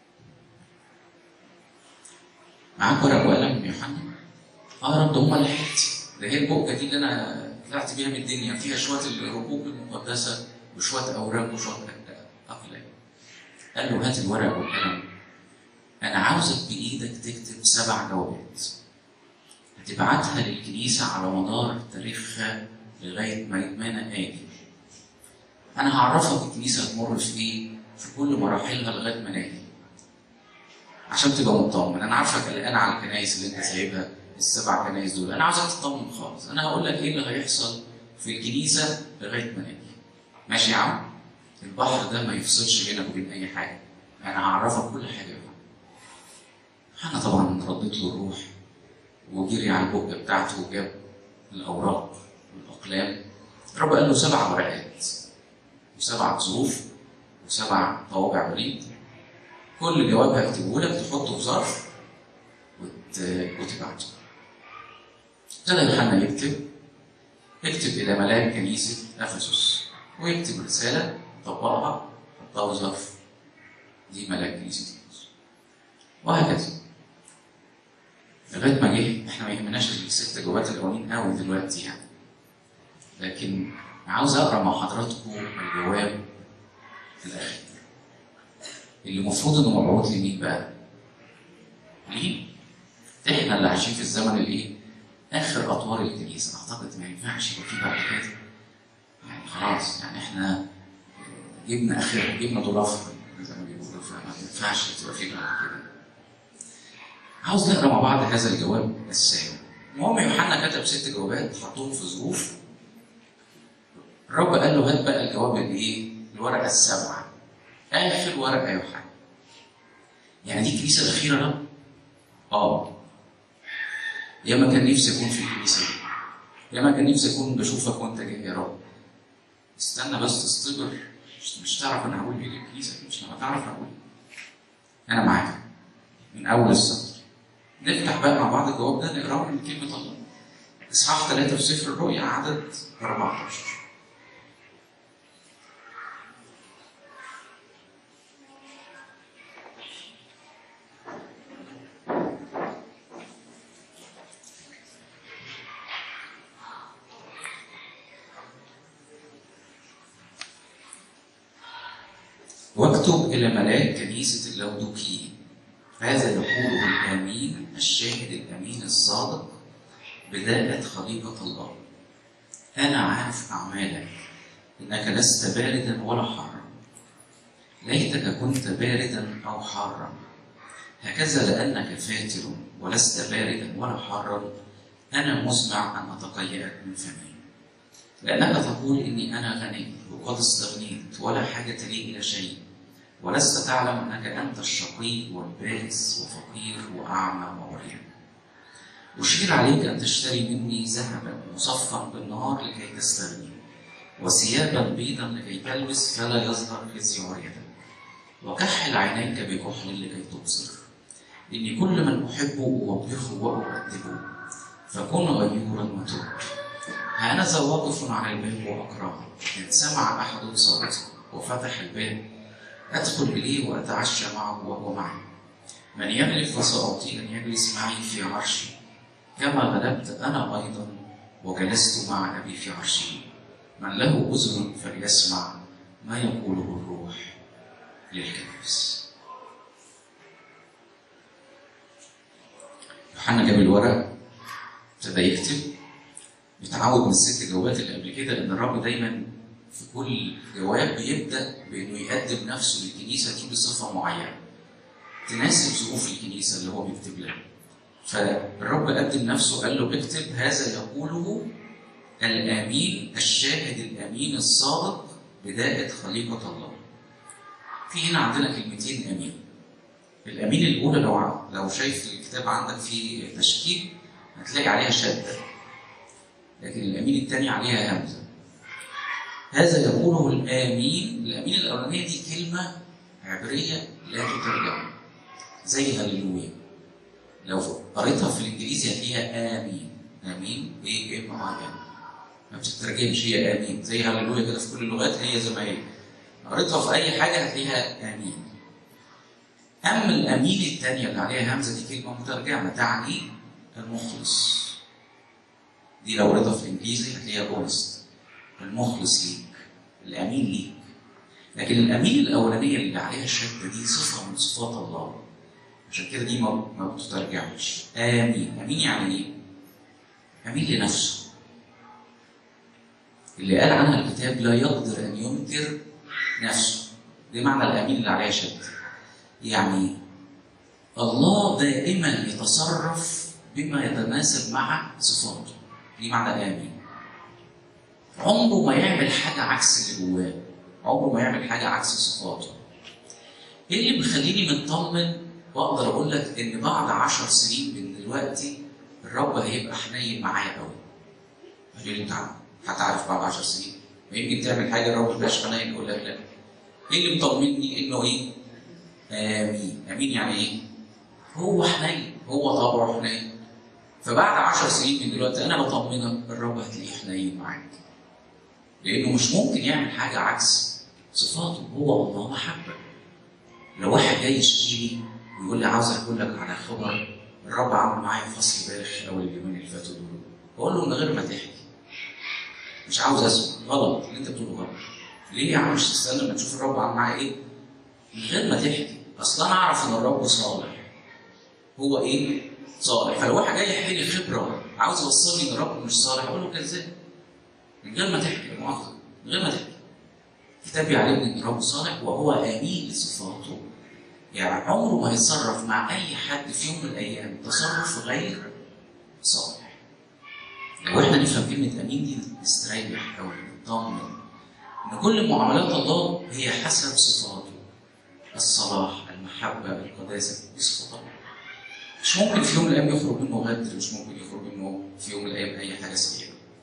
معاك ورق وقلم يا يوحنا؟ اه يا رب ده هم اللي حيلتي ده هي البقه دي اللي انا طلعت بيها من الدنيا فيها شويه الركوب المقدسه وشويه اوراق وشويه اقلام قال له هات الورق والقلم انا عاوزك بايدك تكتب سبع جوابات هتبعتها للكنيسه على مدار تاريخها لغايه ما يتمنى اجي انا هعرفك الكنيسه هتمر في ايه في كل مراحلها لغايه ما ناجي عشان تبقى مطمن انا عارفك قلقان على الكنايس اللي انت سايبها السبع كنايس دول انا عاوزك تطمن خالص انا هقول لك ايه اللي هيحصل في الكنيسه لغايه ما ناجي ماشي يا عم البحر ده ما يفصلش بينك وبين اي حاجه انا هعرفك كل حاجه يا عم انا طبعا رديت له الروح وجري على البقه بتاعته وجاب الاوراق والاقلام الرب قال له سبع ورقات وسبع ظروف وسبع طوابع بريد كل جواب هكتبه لك تحطه في ظرف وت... وتبعته ابتدى يوحنا يكتب يكتب الى ملاك كنيسه افسس ويكتب رساله يطبقها يحطها في ظرف دي ملاك كنيسه افسس وهكذا لغايه ما جه احنا ما يهمناش الست جوابات الاولين قوي دلوقتي يعني لكن عاوز اقرا مع حضراتكم الجواب الاخير اللي المفروض انه مبعوث لمين بقى؟ ليه؟ احنا اللي عايشين في الزمن الايه؟ اخر اطوار الكنيسه اعتقد ما ينفعش يبقى في بعد كده يعني خلاص يعني احنا جبنا اخر جبنا ضلافه زي ما بيقولوا فما ينفعش تبقى في بعد كده عاوز نقرا مع بعض هذا الجواب السابع المهم يوحنا كتب ست جوابات حطهم في ظروف الرب قال له هات بقى الجواب الايه؟ الورقه السبعه اخر ورقه يا يوحنا يعني دي الكنيسه الاخيره رب اه ياما كان نفسي اكون في الكنيسه دي يا ما كان نفسي اكون بشوفك وانت جاي يا رب استنى بس تصطبر مش, مش تعرف انا هقول ايه للكنيسه مش هتعرف اقول انا معاك من اول السطر نفتح بقى مع بعض الجواب ده نقراه من كلمه الله اصحاح 3 في سفر الرؤيا عدد 14 واكتب إلى ملاك كنيسة اللودوكيين هذا يقوله الآمين الشاهد الأمين الصادق بداية خليقة الله أنا عارف أعمالك إنك لست باردا ولا حارا ليتك كنت باردا أو حارا هكذا لأنك فاتر ولست باردا ولا حارا أنا مزمع أن أتقيأك من فمي لأنك تقول إني أنا غني وقد استغنيت ولا حاجة لي إلى شيء ولست تعلم أنك أنت الشقي والبائس وفقير وأعمى وعريان أشير عليك أن تشتري مني ذهبا مصفا بالنهار لكي تستغني وثيابا بيضا لكي تلبس فلا يظهر خزي عريتك وكحل عينيك بكحل لكي تبصر إني كل من أحبه أوبخه وأؤدبه فكن غيورا وتوب هانذا واقف على الباب وأقرأ إن سمع أحد صوتي وفتح الباب أدخل إليه وأتعشى معه وهو معي من يغلب فسأعطيه أن يجلس معي في عرشي كما غلبت أنا أيضا وجلست مع أبي في عرشه من له أذن فليسمع ما يقوله الروح للكنائس يوحنا جاب الورق ابتدى يكتب متعود من الست جوابات اللي قبل كده ان الرب دايما في كل جواب بيبدا بانه يقدم نفسه للكنيسه دي بصفه معينه تناسب ظروف الكنيسه اللي هو بيكتب لها فالرب قدم نفسه قال له اكتب هذا يقوله الامين الشاهد الامين الصادق بدايه خليقه الله في هنا عندنا كلمتين امين الامين الاولى لو لو شايف الكتاب عندك فيه تشكيل هتلاقي عليها شده لكن الامين الثاني عليها همزه هذا يقوله الامين الامين الاولانيه دي كلمه عبريه لا تترجم زي هللويا لو قريتها في الانجليزي هتلاقيها امين امين ايه ام اي ان ما بتترجمش هي امين زي هللويا كده في كل اللغات هي زي ما هي قريتها في اي حاجه هتلاقيها امين اما الامين الثانيه اللي عليها همزه دي كلمه مترجمه تعني المخلص دي لو قريتها في الانجليزي هتلاقيها اونست المخلص ليك الامين ليك لكن الامين الاولانيه اللي عليها الشده دي صفه من صفات الله عشان كده دي ما ما بتترجمش امين امين يعني ايه؟ امين لنفسه اللي قال عنها الكتاب لا يقدر ان ينكر نفسه دي معنى الامين اللي عليها شده يعني الله دائما يتصرف بما يتناسب مع صفاته دي معنى امين عمره ما يعمل حاجه عكس اللي جواه عمره ما يعمل حاجه عكس صفاته ايه اللي بيخليني مطمن واقدر اقول لك ان بعد عشر سنين من دلوقتي الرب هيبقى حنين معايا قوي هتقول لي انت هتعرف بعد عشر سنين ويمكن تعمل حاجه الرب ما يبقاش حنين يقول لك لا ايه اللي مطمني انه ايه امين امين يعني ايه هو حنين هو طبعه حنين فبعد عشر سنين من دلوقتي انا بطمنك الرب هتلاقيه حنين معاك لانه مش ممكن يعمل حاجه عكس صفاته هو الله محبه لو واحد جاي يشكي لي ويقول لي عاوز اقول لك على خبر الرب عمل معايا فصل باخ اول اليومين اللي فاتوا دول بقول له من غير ما تحكي مش عاوز اسمع غلط اللي انت بتقوله غلط ليه يا عم مش تستنى لما تشوف الرب عمل معايا ايه من غير ما تحكي اصل انا اعرف ان الرب صالح هو ايه صالح فلو واحد جاي يحكي لي خبره عاوز يوصلني ان الرب مش صالح اقول له كذاب من غير ما تحكي مؤاخذه من غير ما تحكي كتاب يعلمني ان الرب صالح وهو امين لصفاته يعني عمره ما هيتصرف مع اي حد في يوم من الايام تصرف غير صالح لو احنا نفهم كلمه امين دي نستريح او نطمن ان كل معاملات الله هي حسب صفاته الصلاح المحبه القداسه دي صفات الله مش ممكن في يوم من الايام يخرج منه غدر مش ممكن يخرج منه في يوم من الايام اي حاجه سيئه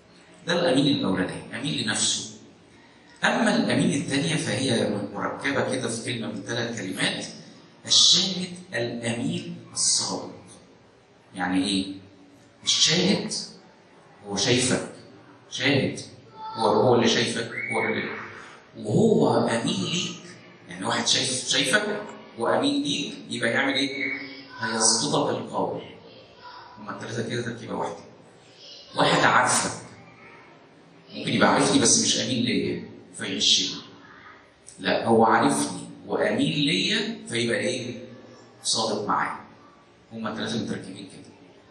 ده الامين الاولاني امين لنفسه اما الامين الثانيه فهي مركبه كده في كلمه من ثلاث كلمات الشاهد الامين الصادق يعني ايه الشاهد هو شايفك شاهد هو هو اللي شايفك هو اللي وهو امين ليك يعني واحد شايف شايفك وامين ليك يبقى يعمل ايه؟ هيصدقك القول هما الثلاثه كده تركيبه واحده واحد عارفك ممكن يبقى عارفني بس مش امين ليا فيغشني لا هو عارفني وامين ليا فيبقى ايه؟ صادق معايا هما الثلاثه متركبين كده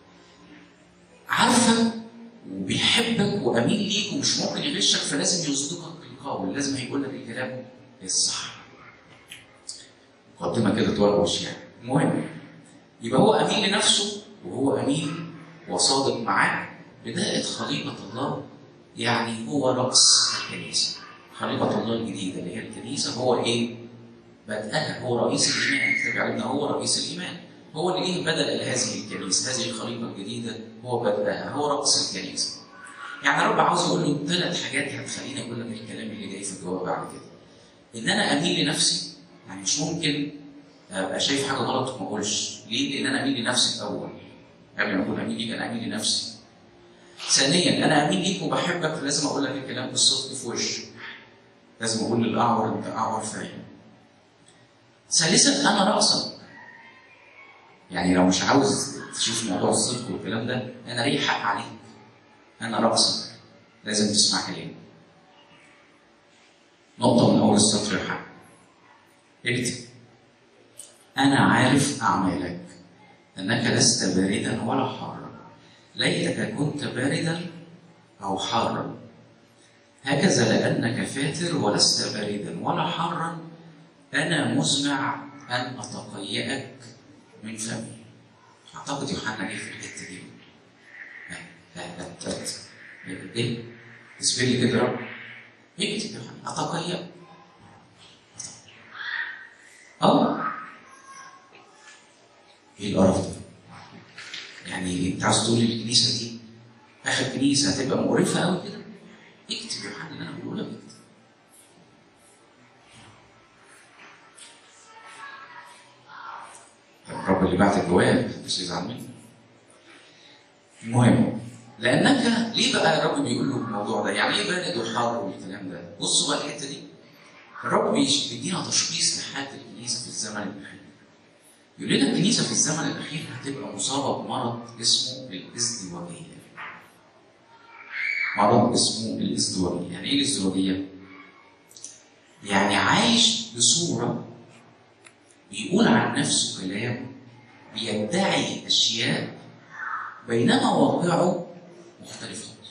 عارفك وبيحبك وامين ليك ومش ممكن يغشك فلازم يصدقك القول لازم هيقول لك الكلام الصح مقدمه كده توغوش يعني المهم يبقى هو امين لنفسه وهو امين وصادق معاه بدايه خليقه الله يعني هو راس الكنيسه خليقه الله الجديده اللي هي الكنيسه هو ايه؟ بدأها هو رئيس الايمان الكتاب يعلمنا هو رئيس الايمان هو اللي ايه بدأ هذه الكنيسه هذه الخليقه الجديده هو بدأها هو رأس الكنيسه يعني الرب عاوز يقول له ثلاث حاجات هتخليني اقول لك الكلام اللي جاي في الجواب بعد كده ان انا امين لنفسي يعني مش ممكن ابقى شايف حاجه غلط وما اقولش ليه؟ لان انا امين لنفسي الاول قبل ما اكون امين ليك انا امين لنفسي ثانيا انا امين ليك وبحبك فلازم اقول لك الكلام بالصدق في وشك لازم اقول للاعور انت اعور فاهم ثالثا انا راسك يعني لو مش عاوز تشوف موضوع الصدق والكلام ده انا ليه حق عليك انا راسك لازم تسمع كلامي نقطة من أول السطر يا حق اكتب أنا عارف أعمالك أنك لست باردا ولا حارا ليتك كنت باردا أو حارا هكذا لأنك فاتر ولست باردا ولا حارا أنا مزمع أن أتقيأك من فمي أعتقد يوحنا جه في الحتة دي ها ها ها إيه؟ اثبت لي كده رب اكتب يا يوحنا أتقيأ اه ايه القرف ده؟ يعني انت عاوز تقول لي الكنيسه دي اخر كنيسه هتبقى مقرفه قوي كده؟ اكتب يا يوحنا اللي انا بقوله لك اكتب. الرب اللي بعت الجواب مش يزعل مني. المهم لانك ليه بقى الرب بيقول له الموضوع ده؟ يعني ايه بارد وحار والكلام ده؟ بصوا بقى الحته دي. الرب بيدينا تشخيص لحاله الكنيسه في الزمن الاخير. يقول لنا الكنيسه في الزمن الاخير هتبقى مصابه بمرض اسمه الازدواجيه. مرض اسمه الازدواجيه، يعني ايه الازدواجيه؟ يعني عايش بصوره بيقول عن نفسه كلام بيدعي اشياء بينما واقعه مختلف خالص.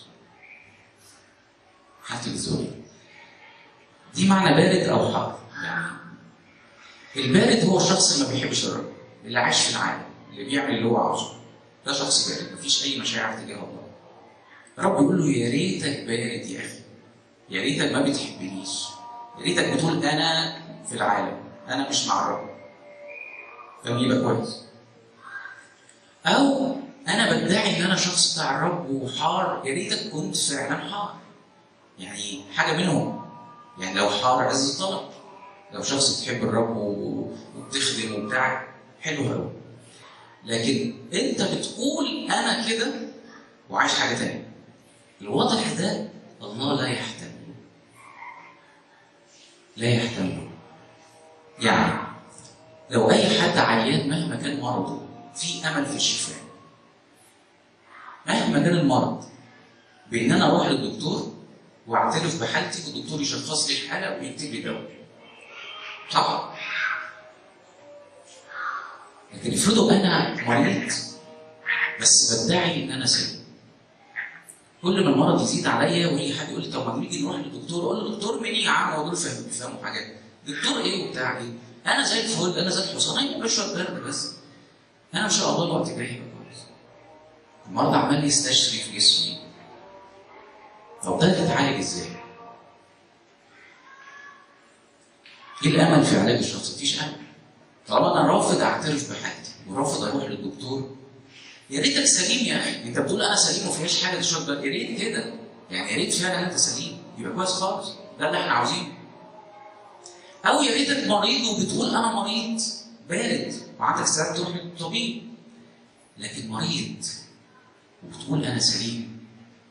حالة الازدواجيه. دي معنى بارد او حار يعني البارد هو الشخص اللي ما بيحبش الرب اللي عايش في العالم اللي بيعمل اللي هو عاوزه ده شخص بارد مفيش اي مشاعر تجاه الله الرب يقول له يا ريتك بارد يا اخي يا ريتك ما بتحبنيش يا ريتك بتقول انا في العالم انا مش مع الرب فاهم يبقى كويس او انا بدعي ان انا شخص بتاع الرب وحار يا ريتك كنت فعلا حار يعني حاجه منهم يعني لو حار عز الطلب لو شخص بتحب الرب وبتخدم وبتاع حلو قوي لكن انت بتقول انا كده وعايش حاجه تانية الواضح ده الله لا يحتمل لا يحتمل يعني لو اي حد عيان مهما كان مرضه في امل في الشفاء مهما كان المرض بان انا اروح للدكتور واعترف بحالتي والدكتور يشخص لي الحاله ويكتب لي دواء. طبعا. لكن افرضوا انا مريض بس بدعي ان انا سليم. كل ما المرض يزيد عليا ويجي حد يقول لي طب ما نيجي نروح للدكتور اقول له دكتور مين يا عم هو دول فاهم بيفهموا حاجات. دكتور ايه وبتاع ايه؟ انا زي الفل انا زي الحصانيه بشرب برد بس. انا ان شاء الله الوقت جاي هيبقى كويس. المرض عمال يستشري في جسمي طب ده تتعالج ازاي؟ ايه الامل في علاج الشخص؟ مفيش امل. طالما انا رافض اعترف بحالتي ورافض اروح للدكتور يا ريتك سليم يا اخي، انت بتقول انا سليم وما فيهاش حاجه تشرب يا ريت كده يعني يا ريت فعلا انت سليم يبقى كويس خالص ده اللي احنا عاوزينه او يا ريتك مريض وبتقول انا مريض بارد وعندك استعداد تروح للطبيب لكن مريض وبتقول انا سليم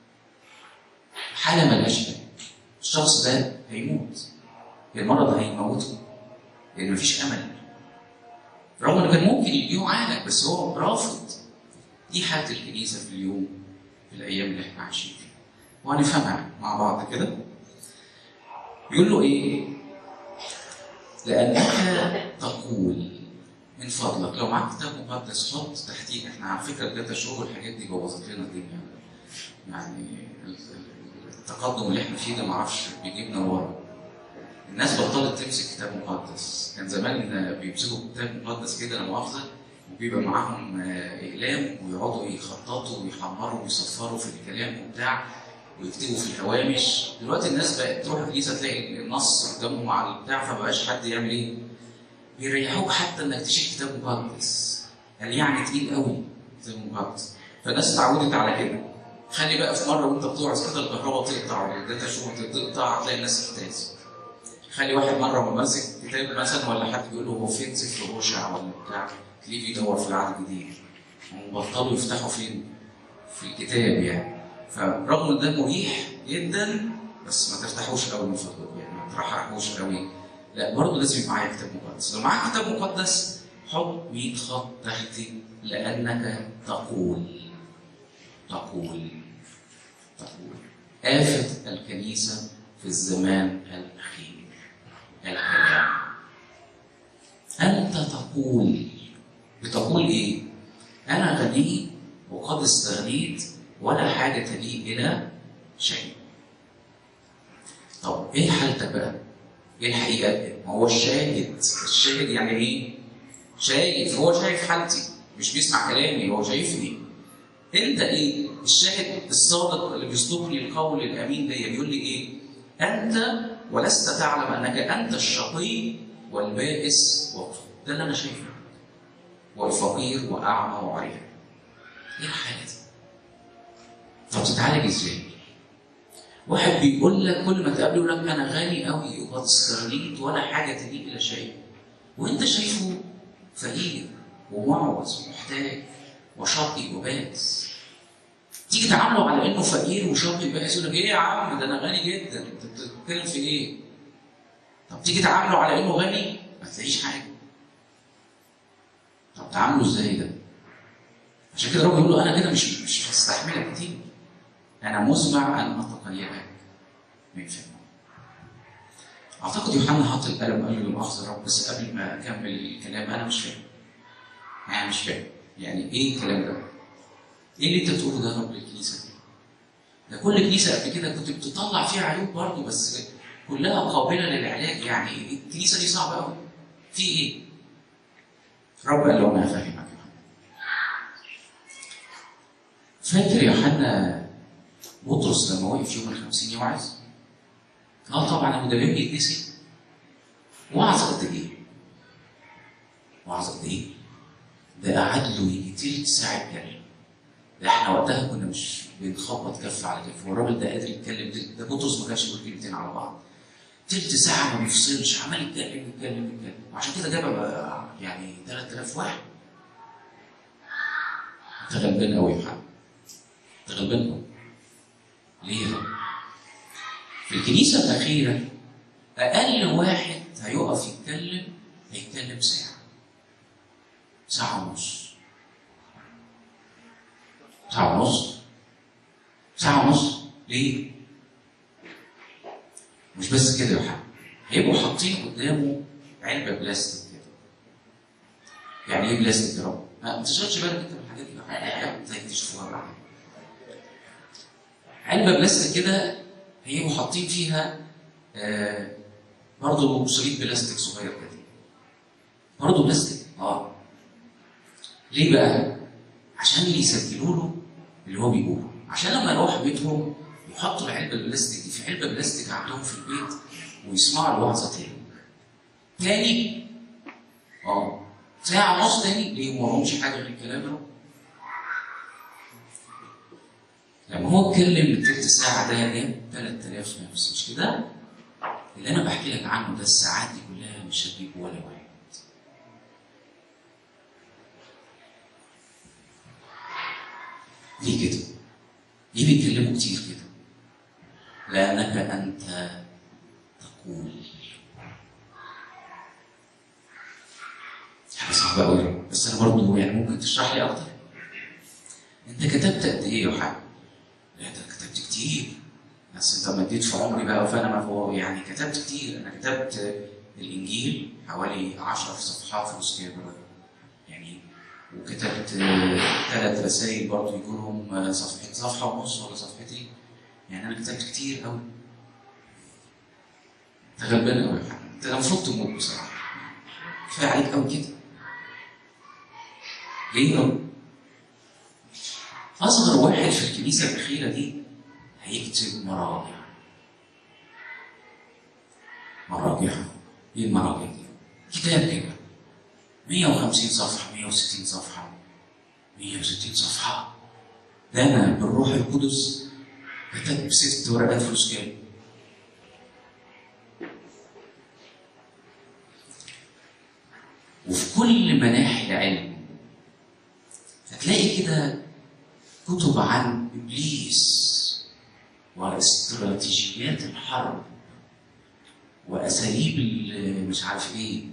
حاله ملهاش حل الشخص ده هيموت المرض هيموته لان مفيش امل رغم انه كان ممكن يديه عالج بس هو رافض دي حاله الكنيسه في اليوم في الايام اللي احنا عايشين فيها وهنفهمها مع بعض كده يقول له ايه لانك تقول من فضلك لو معاك كتاب مقدس حط تحتيه احنا على فكره الداتا شو والحاجات دي بوظت لنا الدنيا يعني التقدم اللي احنا فيه ده معرفش بيجيبنا ورا الناس بطلت تمسك كتاب مقدس كان زمان بيمسكوا كتاب مقدس كده لا مؤاخذه وبيبقى معاهم اقلام ويقعدوا يخططوا ويحمروا ويصفروا في الكلام وبتاع ويكتبوا في الهوامش دلوقتي الناس بقت تروح الكنيسه تلاقي النص قدامهم على البتاع فمبقاش حد يعمل ايه؟ بيريحوك حتى انك تشيل كتاب مقدس قال يعني تقيل قوي كتاب مقدس فالناس اتعودت على كده خلي بقى في مره وانت بتقعد كده الكهرباء تقطع والداتا شو تقطع هتلاقي الناس بتهتز خلي واحد مره ماسك كتاب مثلا ولا حد بيقول له هو فين سفر رشع ولا بتاع تلاقيه بيدور في العهد الجديد هم بطلوا يفتحوا فين؟ في الكتاب يعني فرغم ان ده مريح جدا بس ما ترتاحوش قوي من فضلك يعني ما ترحرحوش قوي لا برضه لازم يبقى معايا كتاب مقدس لو معاك كتاب مقدس حط 100 خط تحتي لانك تقول تقول تقول آفة الكنيسة في الزمان الأخير الكلام أنت تقول بتقول إيه؟ أنا غني وقد استغنيت ولا حاجة لي إلى شيء. طب إيه حالتك بقى؟ إيه الحقيقة؟ ما هو الشاهد، الشاهد يعني إيه؟ شايف هو شايف حالتي مش بيسمع كلامي هو شايفني. أنت إيه؟ الشاهد الصادق اللي بيصدق لي القول الأمين ده بيقول لي إيه؟ أنت ولست تعلم أنك أنت الشقي والبائس وقف ده اللي أنا شايفه. والفقير وأعمى وعريان. إيه الحالة دي؟ طب تتعالج ازاي؟ واحد بيقول لك كل ما تقابله يقول لك انا غني قوي وقد استغنيت ولا حاجه لي الى شيء. وانت شايفه فقير ومعوز ومحتاج وشقي وبائس. تيجي تعامله على انه فقير وشقي وبائس يقول لك ايه يا عم ده انا غني جدا انت بتتكلم في ايه؟ طب تيجي تعامله على انه غني ما تلاقيش حاجه. طب تعامله ازاي ده؟ عشان كده ربنا يقول له انا كده مش مش هستحملك كتير انا مزمع ان اتقيدك من فمه اعتقد يوحنا حط القلم قال له مؤاخذه رب بس قبل ما اكمل الكلام انا مش فاهم انا مش فاهم يعني ايه الكلام ده؟ ايه اللي انت بتقوله ده يا رب للكنيسه دي؟ ده كل كنيسه قبل كده كنت بتطلع فيها عيوب برضه بس كلها قابله للعلاج يعني الكنيسه دي صعبه قوي في ايه؟ رب قال له انا هفهمك فاكر يوحنا بطرس لما وقف يوم الخمسين يوعظ؟ اه طبعا ابو دبيب يتنسي وعظ قد ايه؟ وعظ قد ايه؟ ده قعد له يجي تلت ساعة يتكلم ده احنا وقتها كنا مش بنخبط كف على كف هو الراجل ده قادر يتكلم تلت ده بطرس ما كانش بيقول كلمتين على بعض تلت ساعة ما بيفصلش عمال يتكلم يتكلم يتكلم وعشان كده جاب يعني 3000 واحد انت غلبان قوي يا محمد انت غلبان قوي ليه يا رب؟ في الكنيسة الأخيرة أقل واحد هيقف يتكلم هيتكلم ساعة ساعة ونص ساعة ونص ساعة ونص ليه؟ مش بس كده يا محمد هيبقوا حاطين قدامه علبة بلاستيك كده يعني ايه بلاستيك يا رب؟ ما تشغلش بالك انت من الحاجات دي حاجات زي تشوفوها بعد علبة بلاستيك كده هيبقوا حاطين فيها آه برضه شريط بلاستيك صغير كده برضه بلاستيك اه ليه بقى؟ عشان يسجلوا له اللي هو بيقوله عشان لما يروح بيتهم يحطوا العلبه البلاستيك دي في علبه بلاستيك عندهم في البيت ويسمعوا الوعظه تاني تاني اه ساعة ونص تاني ليه ما وراهمش حاجة غير الكلام ده لما هو اتكلم التلت ساعة ده جاب 3000 نفس مش كده؟ اللي أنا بحكي لك عنه ده الساعات دي كلها مش هتجيب ولا واحد. ليه كده؟ ليه بيتكلموا كتير كده؟ لأنك أنت تقول حاجة صعبة أوي بس أنا برضه يعني ممكن تشرح لي أكتر؟ أنت كتبت قد إيه يا يوحنا؟ لا ده كتبت كتير بس أنت مديت في عمري بقى فأنا ما هو يعني كتبت كتير أنا كتبت الإنجيل حوالي 10 صفحات في السكيبر يعني وكتبت ثلاث رسائل برضه يجوا لهم صفحة صفحة ونص ولا صفحتين يعني أنا كتبت كتير أوي أنت غلبان أوي أنت المفروض تموت بصراحة كفاية عليك أوي كده ليه يا رب؟ أصغر واحد في الكنيسة الأخيرة دي هيكتب مراجع مراجع إيه المراجع دي؟ كتاب كده 150 صفحة 160 صفحة 160 صفحة ده أنا بالروح القدس كتبت ست ورقات فلوس كام؟ وفي كل مناحي العلم هتلاقي كده كتب عن ابليس واستراتيجيات الحرب واساليب مش عارف ايه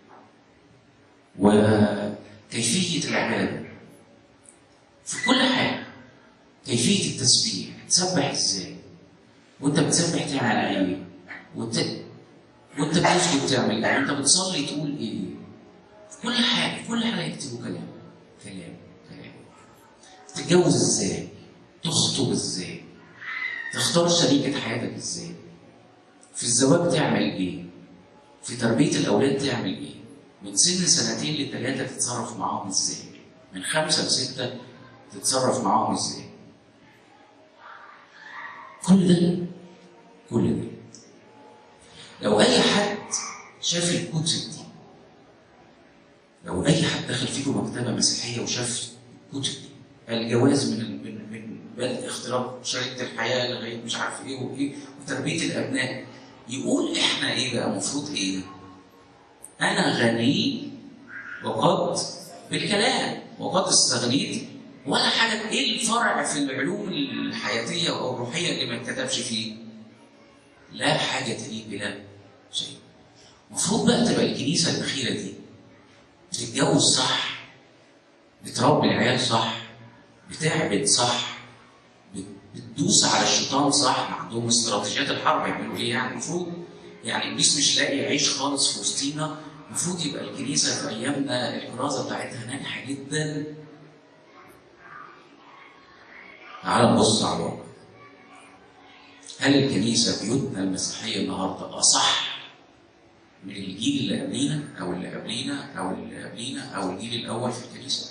وكيفيه العباده في كل حاجه كيفيه التسبيح تسبح ازاي وانت بتسبح تعمل ايه وانت وانت بتسجد تعمل ايه وانت بتصلي تقول ايه في كل حاجه في كل حاجه يكتبوا كلام كلام كلام تتجوز ازاي تخطب ازاي تختار شريكة حياتك ازاي في الزواج تعمل ايه في تربية الأولاد تعمل ايه من سن سنتين لثلاثة تتصرف معاهم ازاي من خمسة لستة تتصرف معاهم ازاي كل ده كل ده لو أي حد شاف الكتب دي لو أي حد دخل فيكم مكتبة مسيحية وشاف الكتب دي الجواز من من من بدء اختلاط شريكة الحياة لغاية مش عارف ايه وايه وتربية الأبناء يقول احنا ايه بقى المفروض ايه؟ أنا غني وقد بالكلام وقد استغنيت ولا حاجة ايه الفرع في العلوم الحياتية أو الروحية اللي ما اتكتبش فيه؟ لا حاجة لي بلا شيء. المفروض بقى تبقى الكنيسة الأخيرة دي بتتجوز صح بتربي العيال صح بتعبد صح بتدوس على الشيطان صح عندهم استراتيجيات الحرب يعملوا ايه يعني المفروض يعني ابليس مش لاقي يعيش خالص في وسطينا المفروض يبقى الكنيسه في ايامنا الكرازه بتاعتها ناجحه جدا تعال نبص على الواقع هل الكنيسه بيوتنا المسيحيه النهارده اصح من الجيل اللي قبلينا او اللي قبلينا او اللي قبلينا او الجيل الاول في الكنيسه؟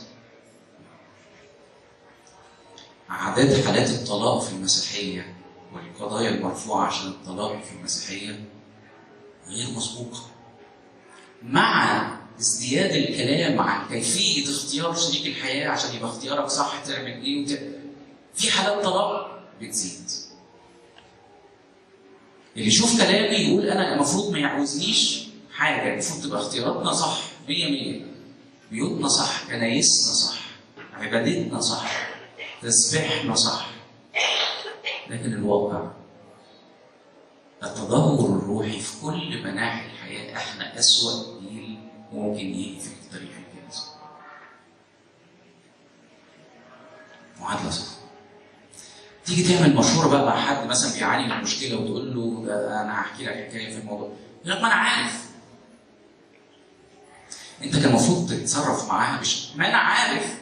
أعداد حالات الطلاق في المسيحية والقضايا المرفوعة عشان الطلاق في المسيحية غير مسبوقة. مع ازدياد الكلام عن كيفية اختيار شريك الحياة عشان يبقى اختيارك صح تعمل ايه وت... في حالات طلاق بتزيد. اللي يشوف كلامي يقول انا المفروض ما يعوزنيش حاجة المفروض تبقى اختياراتنا صح 100 100 بيوتنا صح كنايسنا صح عبادتنا صح تسبيحنا صح لكن الواقع التدهور الروحي في كل مناحي الحياة احنا أسوأ جيل ممكن يجي في تاريخ الكنيسة. معادلة صح. تيجي تعمل مشورة بقى مع حد مثلا بيعاني من مشكلة وتقول له ده أنا هحكي لك حكاية في الموضوع. يقول لك ما أنا عارف. أنت كان المفروض تتصرف معاها مش ما أنا عارف.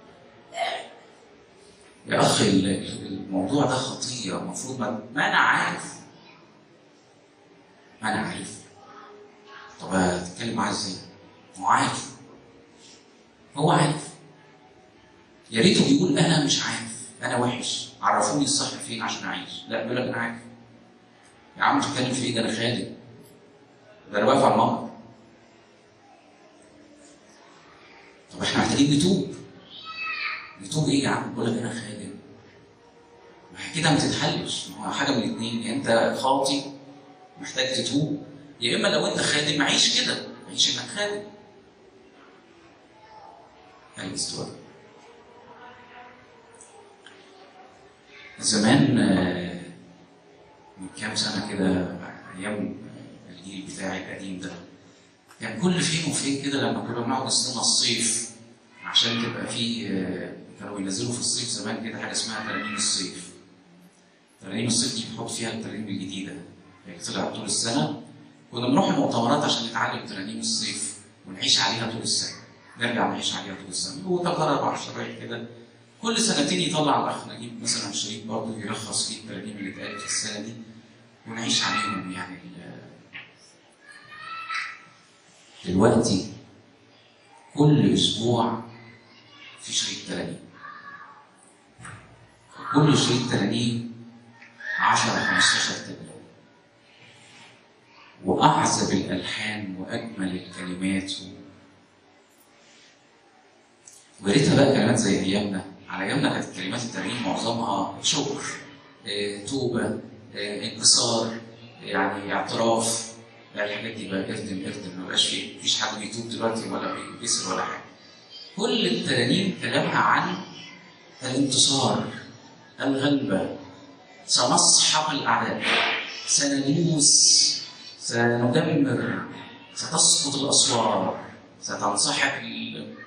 يا اخ الموضوع ده خطير المفروض ما, ما انا عارف ما انا عارف طب هتتكلم معاه ازاي؟ هو عارف هو عارف يا ريته بيقول انا مش عارف انا وحش عرفوني الصح فين عشان اعيش لا بيقول لك انا عارف يا عم بتتكلم في ايه ده انا خالد ده انا واقف على المنبر طب احنا محتاجين نتوب نتوب ايه يا عم؟ بقول لك انا خادم كده ما تتحلش ما هو حاجه من الاثنين يا انت خاطي محتاج تتوب يا اما لو انت خادم عيش كده عيش انك خادم هاي الاستواء زمان آه، من كام سنه كده ايام الجيل بتاعي القديم ده كان كل فين وفين كده لما كنا بنقعد نستنى الصيف عشان تبقى في آه، كانوا بينزلوا في الصيف زمان كده حاجه اسمها ترانيم الصيف ترانيم الصيف دي بنحط فيها الترانيم الجديده اللي طلع طول السنه كنا بنروح المؤتمرات عشان نتعلم ترانيم الصيف ونعيش عليها طول السنه نرجع نعيش عليها طول السنه وثلاث اربع شرايط كده كل سنتين يطلع الاخ نجيب مثلا شريط برضه يلخص فيه الترانيم اللي اتقالت في السنه دي ونعيش عليهم يعني ال- دلوقتي كل اسبوع في شريط ترانيم كل شريط ترانيم 10 15 ترانيم واعذب الالحان واجمل الكلمات و... ويا ريتها بقى كلمات زي ايامنا على ايامنا كانت كلمات الترانيم معظمها شكر آه، توبه آه، انكسار يعني اعتراف لا الحاجات دي بقى اردم اردم ما بقاش فيه مفيش حد بيتوب دلوقتي ولا بيكسر ولا حاجه كل الترانيم كلامها عن الانتصار الغلبه سنسحق الاعداء سنلوث سندمر ستسقط الاسوار ستنسحق ال...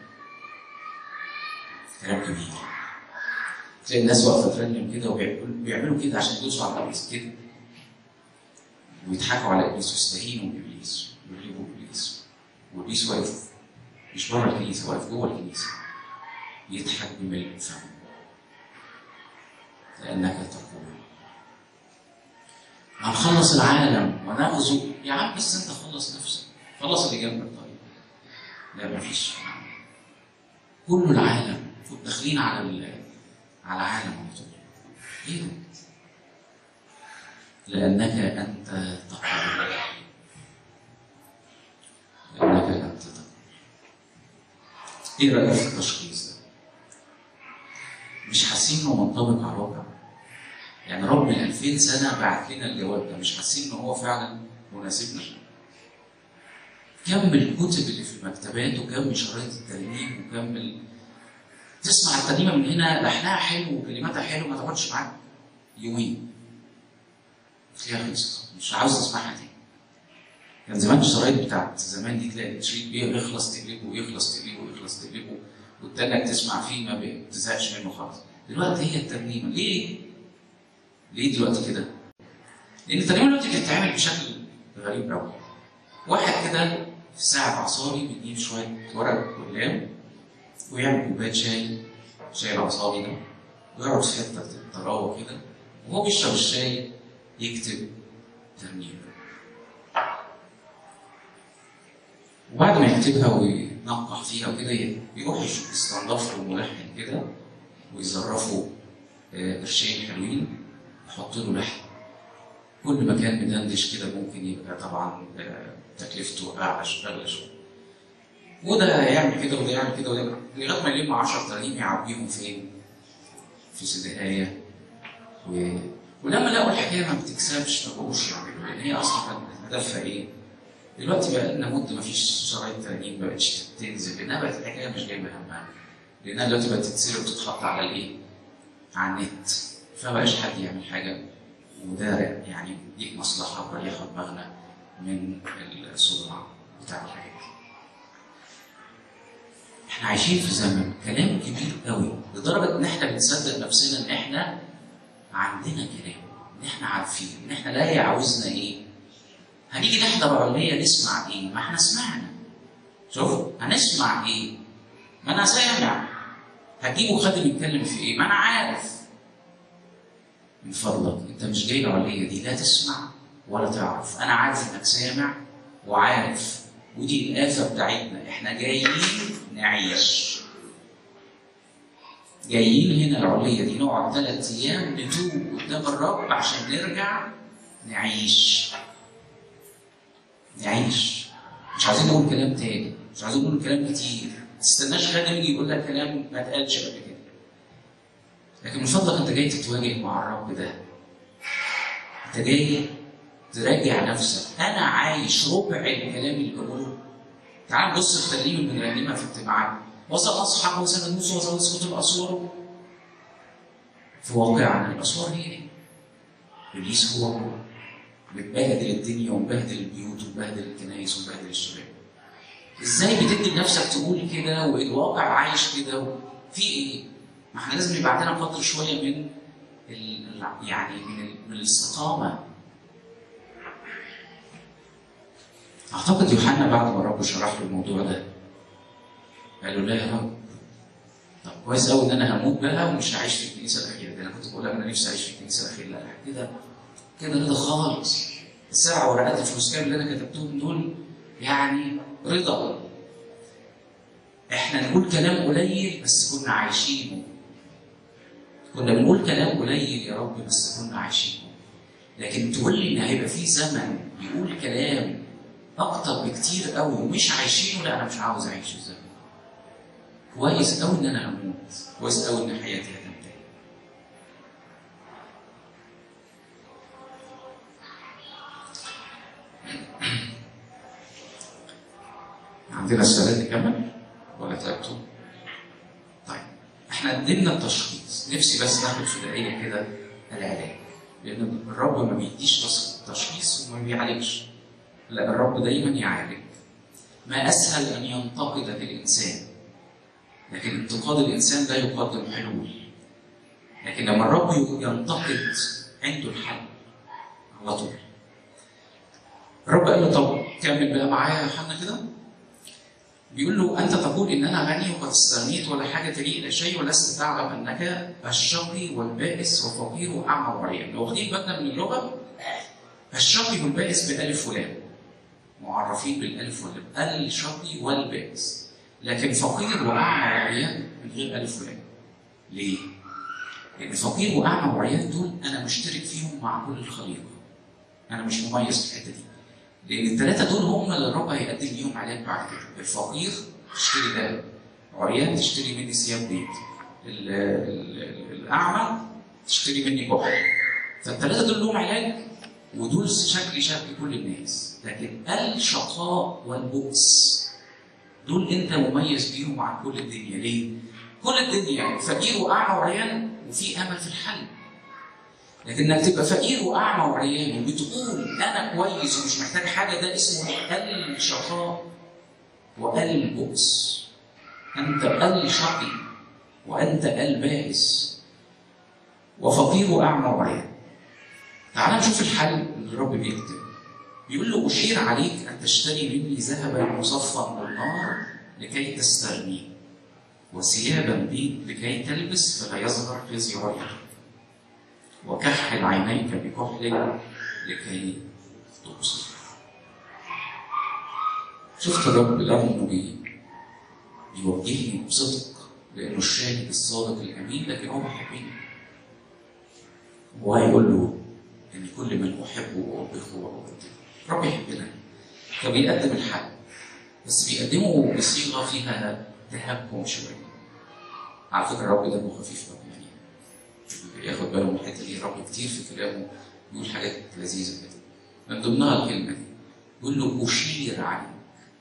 كلام جميل تلاقي الناس واقفه ترنم كده وبيعملوا بيعملوا كده عشان يدوسوا على ابليس كده ويضحكوا على ابليس ويستهينوا بابليس ويغلبوا ابليس وابليس واقف مش بره الكنيسه واقف جوه الكنيسه يضحك بملء فمه لانك تقول هنخلص العالم وناخذ يا عم بس انت خلص نفسك خلص اللي جنبك طيب لا مفيش كل العالم داخلين على ال- على العالم على طول ايه ده؟ لأنك أنت تقول لأنك أنت تقول إيه رأيك في التشخيص ده؟ مش حاسين إنه منطبق على الواقع؟ يعني رب من 2000 سنة بعت لنا الجواب ده مش حاسين إن هو فعلا مناسبنا؟ كم الكتب اللي في المكتبات وكم شرايط الترنيم وكم ال... تسمع الترنيمه من هنا لحنها حلو وكلماتها حلو ما تقعدش معاك يومين تلاقيها خلصت مش عاوز تسمعها تاني كان زمان الشرايط بتاعت زمان دي تلاقي الشريط بيه يخلص تقلبه ويخلص تقلبه ويخلص تقلبه والتانية تسمع فيه ما بتزهقش منه خالص دلوقتي هي الترنيمه ليه؟ ليه دلوقتي كده؟ لان الترنيمه دلوقتي بتتعمل بشكل غريب قوي واحد كده في ساعة أعصابي بيجيب شوية ورق وأقلام ويعمل كوباية شاي شاي الأعصابي ده ويقعد في حتة طراوة كده وهو بيشرب الشاي يكتب ترنيمة وبعد ما يكتبها وينقح فيها وكده يروح يستنضف له ملحن كده ويظرفه آه، قرشين حلوين يحط له لحن كل ما كان مدندش كده ممكن يبقى طبعا آه، تكلفته اعلى شوية- اغلى شويه وده يعمل كده وده يعمل كده وده يعمل- لغايه ما يلم 10 ترانيم يعبيهم فين؟ في سدهايه و... ولما لقوا الحكايه ما بتكسبش ما بقوش يعملوا لان هي اصلا كان هدفها ايه؟ دلوقتي بقى لنا مده ما فيش شرايط ترانيم ما بقتش تنزل لانها بقت الحكايه مش جايبه همها لانها دلوقتي بقت تتسرق وتتحط على الايه؟ على النت فبقاش حد يعمل حاجه وده يعني ليك مصلحه ولا ياخد مغنى من الصناع بتاع الحاجات دي. احنا عايشين في زمن كلام كبير قوي لدرجه ان احنا بنصدق نفسنا ان احنا عندنا كلام ان احنا عارفين ان احنا لا يعوزنا ايه هنيجي نحضر علميه نسمع ايه ما احنا سمعنا شوف هنسمع ايه ما انا سامع هتجيبوا خادم يتكلم في ايه ما انا عارف من فضلك انت مش جاي العليه دي لا تسمع ولا تعرف انا عارف انك سامع وعارف ودي الآفة بتاعتنا احنا جايين نعيش جايين هنا العلية دي نقعد ثلاث أيام نتوب قدام الرب عشان نرجع نعيش نعيش مش عايزين نقول كلام تاني مش عايزين نقول كلام كتير ما تستناش خادم يجي يقول لك كلام ما اتقالش قبل كده لكن من فضلك انت جاي تتواجه مع الرب ده انت جاي تراجع نفسك انا عايش ربع الكلام اللي بقوله تعال بص في ترنيمه اللي بنرنمها في اجتماعات وصل اصحاب وسند موسى وصل يسقط الاسوار في واقعنا الاسوار هي ايه؟ ابليس هو هو بتبهدل الدنيا ومبهدل البيوت ومبهدل الكنائس ومبهدل الشباب ازاي بتدي لنفسك تقول كده والواقع عايش كده في ايه؟ ما احنا لازم يبقى عندنا قدر شويه من ال... يعني من, ال... من الاستقامه اعتقد يوحنا بعد ما الرب شرح له الموضوع ده قال له لا يا رب طب كويس قوي ان انا هموت بقى ومش هعيش في الكنيسه الاخيره ده انا كنت بقول انا نفسي اعيش في الكنيسه الاخيره لا كده كده رضا خالص السبع ورقات الفلوسكاب اللي انا كتبتهم دول يعني رضا احنا نقول كلام قليل بس كنا عايشينه كنا بنقول كلام قليل يا رب بس كنا عايشينه لكن تقول لي ان هيبقى في زمن يقول كلام اكتر بكتير قوي ومش عايشينه لا انا مش عاوز اعيش الزمن كويس قوي ان انا هموت كويس قوي ان حياتي هتنتهي عندنا السؤال كمان ولا تعبتوا؟ طيب احنا قدمنا التشخيص نفسي بس ناخد في دقيقه كده العلاج لان الرب ما بيديش تشخيص وما بيعالجش لا الرب دايما يعالج ما اسهل ان ينتقد الانسان لكن انتقاد الانسان لا يقدم حلول لكن لما الرب ينتقد عنده الحل على طول الرب قال له طب كمل بقى معايا يا يوحنا كده بيقول له انت تقول ان انا غني وقد استغنيت ولا حاجه لي الى شيء ولست تعلم انك الشقي والبائس وفقير واعمى وعريان لو واخدين بالنا من اللغه الشقي والبائس بالالف ولام معرفين بالالف واللام الشقي والبائس لكن فقير واعمى وعريان من غير الف ولام ليه؟ لان فقير واعمى وعريان دول انا مشترك فيهم مع كل الخليقه انا مش مميز في الحته دي لان الثلاثه دول هم اللي الرب هيقدم ليهم علاج بعد كده الفقير تشتري ده عريان تشتري مني ثياب بيت ال- ال- ال- الاعمى تشتري مني كحل فالثلاثه دول لهم علاج ودول شكل شكل كل الناس لكن الشقاء والبؤس دول انت مميز بيهم عن كل الدنيا ليه؟ كل الدنيا فقير واعمى وعريان وفي امل في الحل لكن انك تبقى فقير واعمى وعريان وبتقول انا كويس ومش محتاج حاجه ده اسمه الشقاء والبؤس انت الشقي وانت البائس وفقير واعمى وعريان تعال نشوف الحل اللي الرب بيكتب بيقول له أشير عليك أن تشتري مني ذهبا مصفا بالنار لكي تستغني وثيابا بيض لكي تلبس فلا يظهر خزي وجهك وكحل عينيك بكحل لكي تبصر شفت الرب رغم انه بي- بيوجهني بصدق لانه الشاهد الصادق الامين لكن هو بيحبني وهيقول له ان كل من احبه واوبخه واقدره رب يحبنا فبيقدم الحل بس بيقدمه بصيغه فيها تهكم شويه على فكره الرب دمه خفيف قوي يعني ياخد باله من الحته دي الرب كتير في كلامه بيقول حاجات لذيذه كده من ضمنها الكلمه دي بيقول له اشير عليك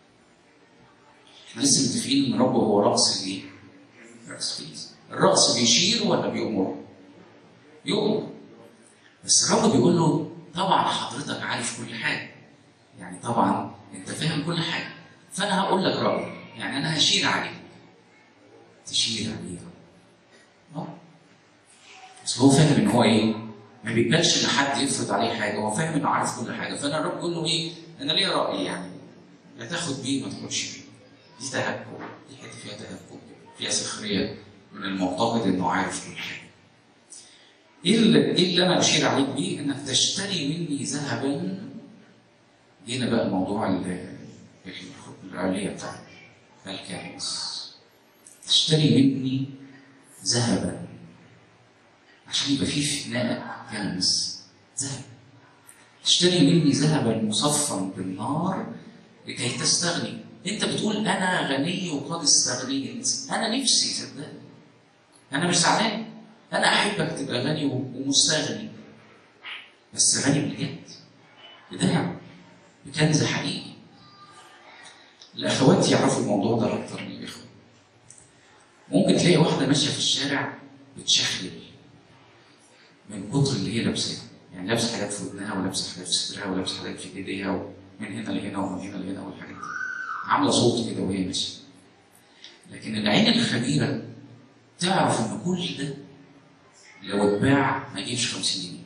احنا لسه متفقين ان الرب هو راس الايه؟ راس فيس الراس بيشير ولا بيؤمر؟ يؤمر بس الرب بيقول له طبعا حضرتك عارف كل حاجه يعني طبعا انت فاهم كل حاجه فانا هقول لك رايي يعني انا هشير عليك تشير عليه اه بس هو فاهم ان هو ايه ما بيقبلش ان حد يفرض عليه حاجه هو فاهم انه عارف كل حاجه فانا الرب بيقول له ايه انا ليا راي يعني يا تاخد بيه ما تاخدش بيه دي تهكم دي حته فيها تهكم فيها سخريه من المعتقد انه عارف كل حاجه ايه اللي, إيه اللي انا اشير عليك بيه انك تشتري مني ذهبا هنا بقى الموضوع ال- العلية بتاعت الكنز تشتري مني ذهبا عشان يبقى فيه فناء كنز ذهب تشتري مني ذهبا مصفا بالنار لكي تستغني انت بتقول انا غني وقد استغنيت انا نفسي صدقني انا مش زعلان انا احبك تبقى غني ومستغني بس غني بجد بدهب بكنز حقيقي الاخوات يعرفوا الموضوع ده اكتر من الاخوه ممكن تلاقي واحده ماشيه في الشارع بتشخلل من كتر اللي هي لابساه يعني لابسه حاجات في ودنها ولابسه حاجات في صدرها ولابسه حاجات في ايديها ومن هنا لهنا ومن هنا لهنا والحاجات دي عامله صوت كده وهي ماشيه لكن العين الخبيره تعرف ان كل ده لو اتباع ما يجيبش 50 جنيه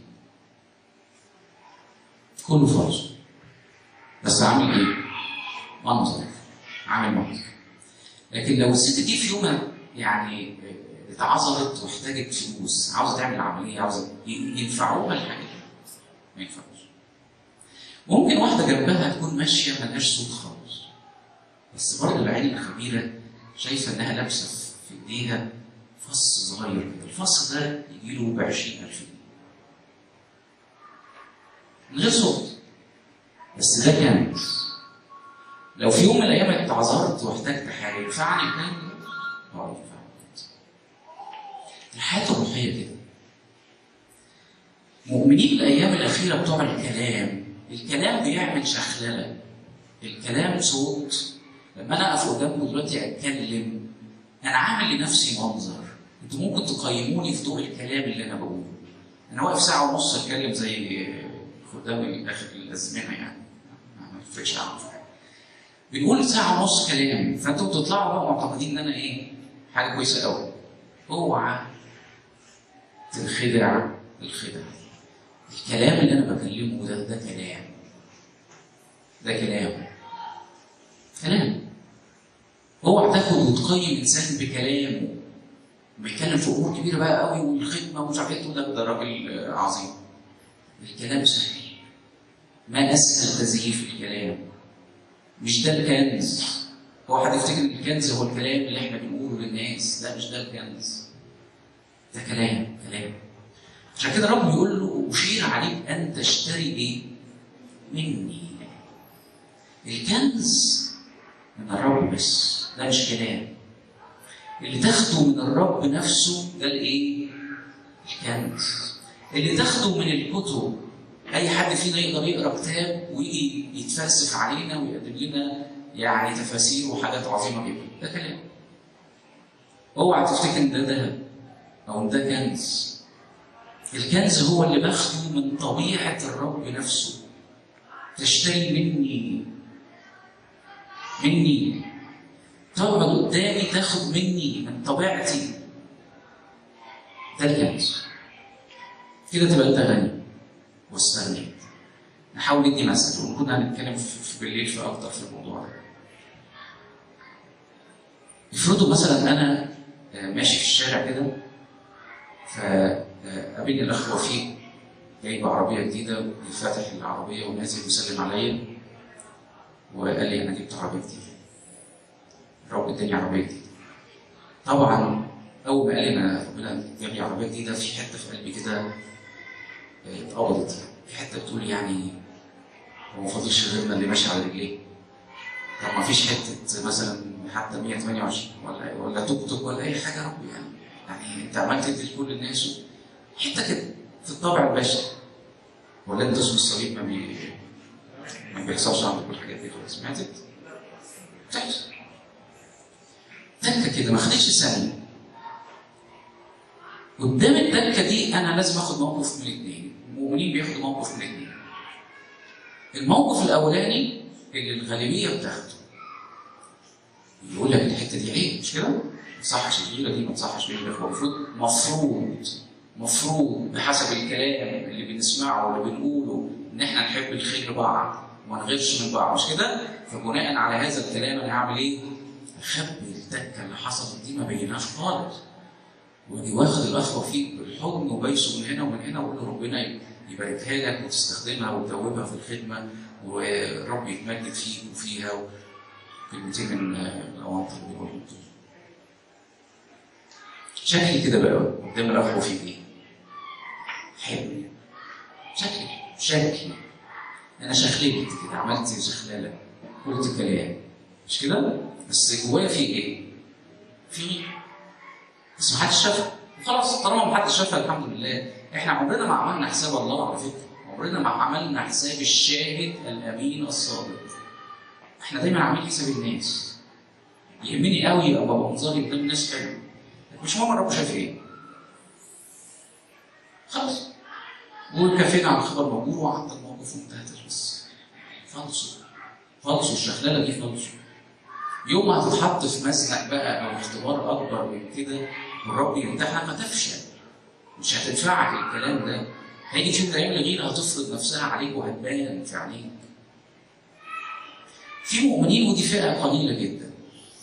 كله فرص بس عامل ايه؟ منظر عامل منظر لكن لو الست دي في يوم يعني اتعذرت واحتاجت فلوس عاوزه تعمل عمليه عاوزه ينفعوها الحاجه دي ما ينفعوش ممكن واحده جنبها تكون ماشيه ملهاش صوت خالص بس برضه العين الخبيره شايفه انها لابسه في ايديها فص صغير كده الفص ده يجي له ب 20000 جنيه من غير صوت بس ده كنز لو في يوم من الايام اتعذرت واحتجت حاجه ينفعني الكلام ده؟ اه ينفعني الحياه الروحيه كده مؤمنين الايام الاخيره بتوع الكلام الكلام بيعمل شخلله الكلام صوت لما انا اقف قدامكم دلوقتي اتكلم انا عامل لنفسي منظر انتوا ممكن تقيموني في ضوء الكلام اللي انا بقوله انا واقف ساعه ونص اتكلم زي خدام اخر الازمنه يعني ما يفرقش عنه بنقول ساعه ونص كلام فانتوا بتطلعوا بقى معتقدين ان انا ايه حاجه كويسه قوي اوعى تنخدع الخدع الكلام اللي انا بكلمه ده ده كلام ده كلام كلام اوعى تاخد وتقيم انسان بكلامه بيتكلم في امور كبيره بقى قوي والخدمه ومش عارف ايه تقول ده راجل عظيم الكلام سهل ما اسهل تزييف الكلام مش ده الكنز هو حد يفتكر ان الكنز هو الكلام اللي احنا بنقوله للناس لا مش ده الكنز ده كلام كلام عشان كده رب بيقول له اشير عليك ان تشتري ايه مني الكنز من الرب بس ده مش كلام اللي تاخده من الرب نفسه ده الايه الكنز اللي تاخده من الكتب اي حد فينا يقدر يقرا كتاب ويجي يتفلسف علينا ويقدم لنا يعني تفاسير وحاجات عظيمه جدا ده كلام اوعى تفتكر ان ده ذهب او ده كنز الكنز هو اللي باخده من طبيعه الرب نفسه تشتري مني مني تقعد قدامي تاخد مني من طبيعتي ده الكنز كده تبقى انت غني واستغنيت نحاول ندي مثل وكنا هنتكلم في بالليل في اكتر في الموضوع ده افرضوا مثلا انا ماشي في الشارع كده فقابلني الاخ وفيق جايب عربيه جديده وفاتح العربيه ونازل وسلم عليا وقال لي انا جبت عربيه جديده رب اداني عربيه جديده طبعا اول ما قال لي انا ربنا جاب لي عربيه جديده في حته في قلبي كده اتقبضت في حته بتقول يعني هو ما فاضلش غيرنا اللي ماشي على رجليه طب ما فيش حته مثلا حتى 128 ولا ولا توك توك ولا اي حاجه يا رب يعني يعني انت عمال تدي لكل الناس حته كده في الطبع البشري ولا انت اسم الصليب ما بي ما بيحصلش عندك الحاجات دي خالص سمعتت؟ بتحصل دكه كده ما خدتش ثانيه قدام الدكه دي انا لازم اخد موقف من الاثنين المؤمنين بياخدوا موقف من الاثنين الموقف الاولاني اللي الغالبيه بتاخده يقول لك الحته دي عيب مش كده؟ ما تصحش الغيره دي ما تصحش بين الاخوه المفروض مفروض مفروض بحسب الكلام اللي بنسمعه واللي بنقوله ان احنا نحب الخير لبعض وما نغيرش من بعض مش كده؟ فبناء على هذا الكلام انا هعمل ايه؟ اخبي الدكه اللي حصلت دي ما بيناش خالص واجي واخد الاخ وفيق بالحضن وبايسه من هنا ومن هنا واقول له ربنا يباركها لك وتستخدمها وتدوبها في الخدمه ورب يتمجد فيك وفيها كلمتين من الاوانطه اللي بيقولوا شكلي كده بقى قدام الاخ وفيق ايه؟ حلو شكلي شكلي انا شخللت كده عملت شخلاله قلت كلام مش كده؟ بس جوايا في ايه؟ في بس محدش شافها خلاص طالما ما حدش شافها الحمد لله احنا عمرنا ما عملنا حساب الله على فكره عمرنا ما عملنا حساب الشاهد الامين الصادق احنا دايما عاملين حساب الناس يهمني قوي ابقى منظري قدام الناس حلو مش مهم الرب شايف ايه خلاص وكفينا على الخبر موجود وعدى الموقف وانتهت القصه فالصو فالصو الشغلانه دي فالصو يوم ما هتتحط في مزنق بقى او اختبار اكبر من كده والرب يمتحنك هتفشل مش هتنفعك الكلام ده هيجي في يوم من الايام الغيره هتفرض نفسها عليك وهتبان في عينيك في مؤمنين ودي فئه قليله جدا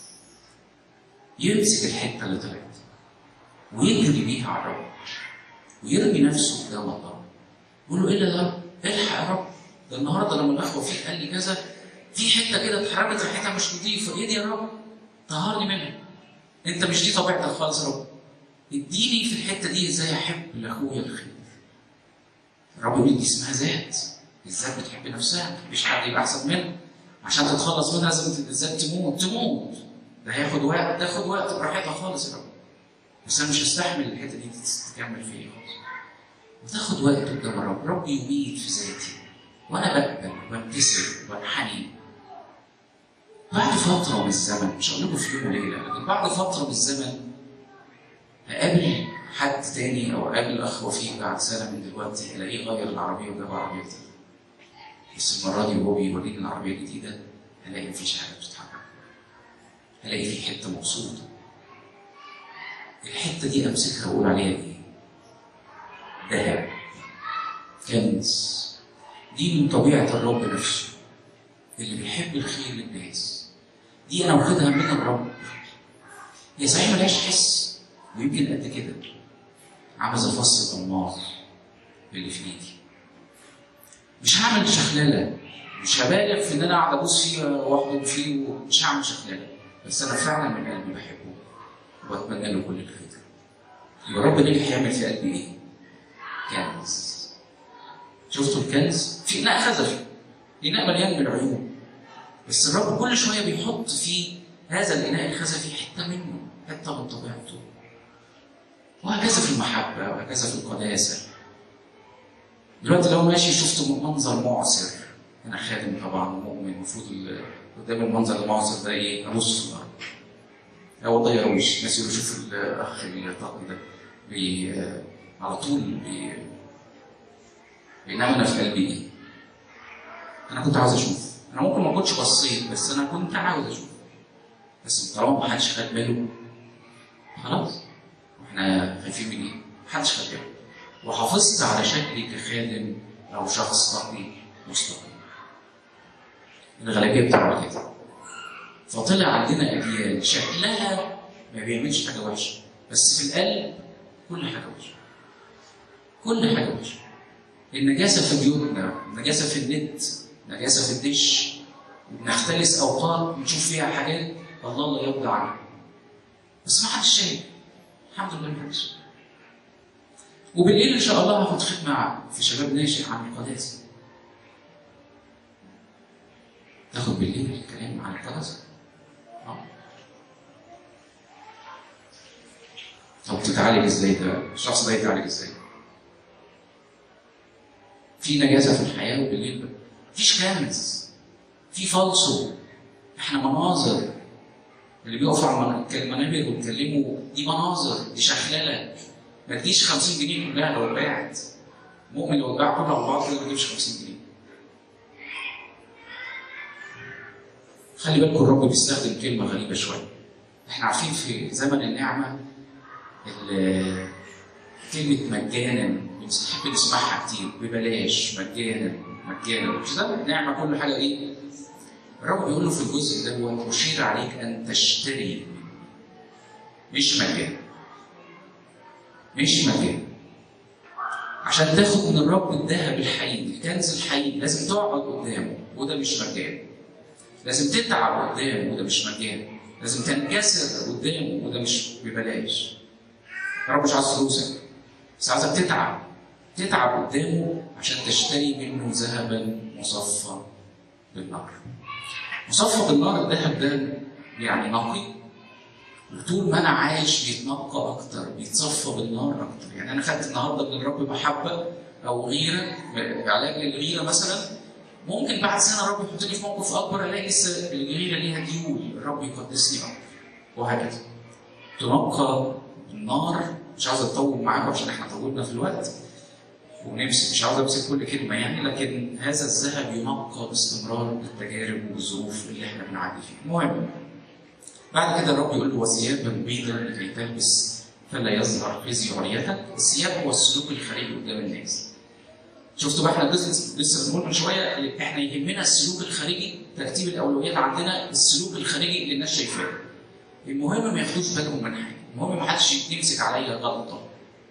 يمسك الحته اللي طلعت ويجري بيها على الرب ويرمي نفسه قدام الله يقول له ايه اللي ده؟ الحق يا رب ده النهارده لما الاخوه فيه قال لي كذا في حته كده اتحرمت ريحتها مش نظيفه ايه دي يا رب؟ طهرني منها انت مش دي طبيعتك خالص يا رب اديني في الحته دي ازاي احب لاخويا الخير الرب يقول دي اسمها ذات الذات بتحب نفسها مش حد يبقى احسن منها عشان تتخلص منها لازم الذات تموت تموت ده هياخد وقت تاخد وقت براحتها خالص يا رب بس انا مش هستحمل الحته دي تكمل فيا خالص وتاخد وقت قدام الرب رب يميت في ذاتي وانا بقبل وابتسم وانحني بعد فتره من الزمن مش هقول لكم في يوم وليله لكن بعد فتره من الزمن هقابل حد تاني او اقابل اخ وفيق بعد سنه من دلوقتي الاقيه غير العربيه وجاب عربيه جديده بس المره دي وهو بيوريني العربيه الجديده هلاقي مفيش حاجه بتتحرك هلاقي في حته مبسوطه الحته دي امسكها واقول عليها ايه؟ ذهب كنز دي من طبيعه الرب نفسه اللي بيحب الخير للناس دي انا واخدها من الرب هي صحيح ملهاش حس ويمكن قد كده عامل زي فص الانماط اللي في ايدي مش هعمل شخلله مش هبالغ في ان انا اقعد ابوس فيه واحضن فيه ومش هعمل شخلله بس انا فعلا من قلبي بحبه واتمنى له كل الخير يبقى الرب نجح يعمل في قلبي ايه؟ كنز شفتوا الكنز؟ في اناء خزفي اناء مليان بالعيوب بس الرب كل شويه بيحط في هذا الاناء الخزفي حته منه حته من طبيعته وهكذا في المحبه وهكذا في القداسه دلوقتي لو ماشي شفت منظر معسر انا خادم طبعا مؤمن المفروض قدام المنظر المعسر ده ايه ابص في الارض هو ده يرويش الناس يقولوا شوف الاخ الطاقم ده بي على طول بي بينما انا في قلبي ايه؟ انا كنت عاوز اشوف انا ممكن ما كنتش بصيت بس انا كنت عاوز اشوف بس طالما ما حدش خد باله خلاص واحنا خايفين من ايه؟ ما حدش خد باله وحافظت على شكلي كخادم او شخص تقي مستقيم الغالبيه بتعمل كده فطلع عندنا اجيال شكلها ما بيعملش حاجه وحشه بس في القلب كل حاجه وحشه كل حاجه وحشه النجاسه في بيوتنا النجاسه في النت النجاسه في الدش بنختلس اوقات نشوف فيها حاجات الله لا يرضى عنها بس ما حدش شايف الحمد لله بالعكس وبالليل ان شاء الله هاخد خدمه في شباب ناشئ عن القداسه تاخد بالليل الكلام عن القداسه طب تتعالج ازاي ده؟ الشخص ده يتعالج ازاي؟ في نجاسه في الحياه وبالليل بقى. مفيش كنز في فالصو احنا مناظر اللي بيقفوا على المنابر ويتكلموا دي مناظر دي شخلله ما تجيش 50 جنيه كلها لو اتباعت مؤمن لو اتباع كله على بعض كده ما تجيبش 50 جنيه خلي بالكم الرب بيستخدم كلمه غريبه شويه احنا عارفين في زمن النعمه كلمة مجانا بنحب نسمعها كتير ببلاش مجانا مجانا مش ده النعمة كل حاجة إيه؟ الرب بيقول له في الجزء ده أشير عليك أن تشتري مش مجانا مش مجانا عشان تاخد من الرب الذهب الحقيقي الكنز الحقيقي لازم تقعد قدامه وده مش مجانا لازم تتعب قدامه وده مش مجانا لازم تنكسر قدامه وده مش ببلاش الرب مش عايز فلوسك بس عايزك تتعب تتعب قدامه عشان تشتري منه ذهبا مصفى بالنار مصفى بالنار الذهب ده يعني نقي وطول ما انا عايش بيتنقى اكتر بيتصفى بالنار اكتر يعني انا خدت النهارده من الرب محبه او غيره علاج للغيره مثلا ممكن بعد سنه الرب يحطني في موقف اكبر الاقي لسه الغيره ليها ديول الرب يقدسني اكتر وهكذا تنقى بالنار مش عاوز اطول معاكم عشان احنا طولنا في الوقت ونمسك مش عاوز امسك كل كلمه يعني لكن هذا الذهب ينقى باستمرار بالتجارب والظروف اللي احنا بنعدي فيها المهم بعد كده الرب يقول له وثيابا بيضا لكي تلبس فلا يظهر خزي عريتك الثياب هو السلوك الخارجي قدام الناس شفتوا بقى احنا لسه لسه بنقول من شويه احنا يهمنا السلوك الخارجي ترتيب الاولويات عندنا السلوك الخارجي اللي الناس شايفاه المهم ما ياخدوش بالهم من حاجه المهم ما حدش يمسك عليا غلطه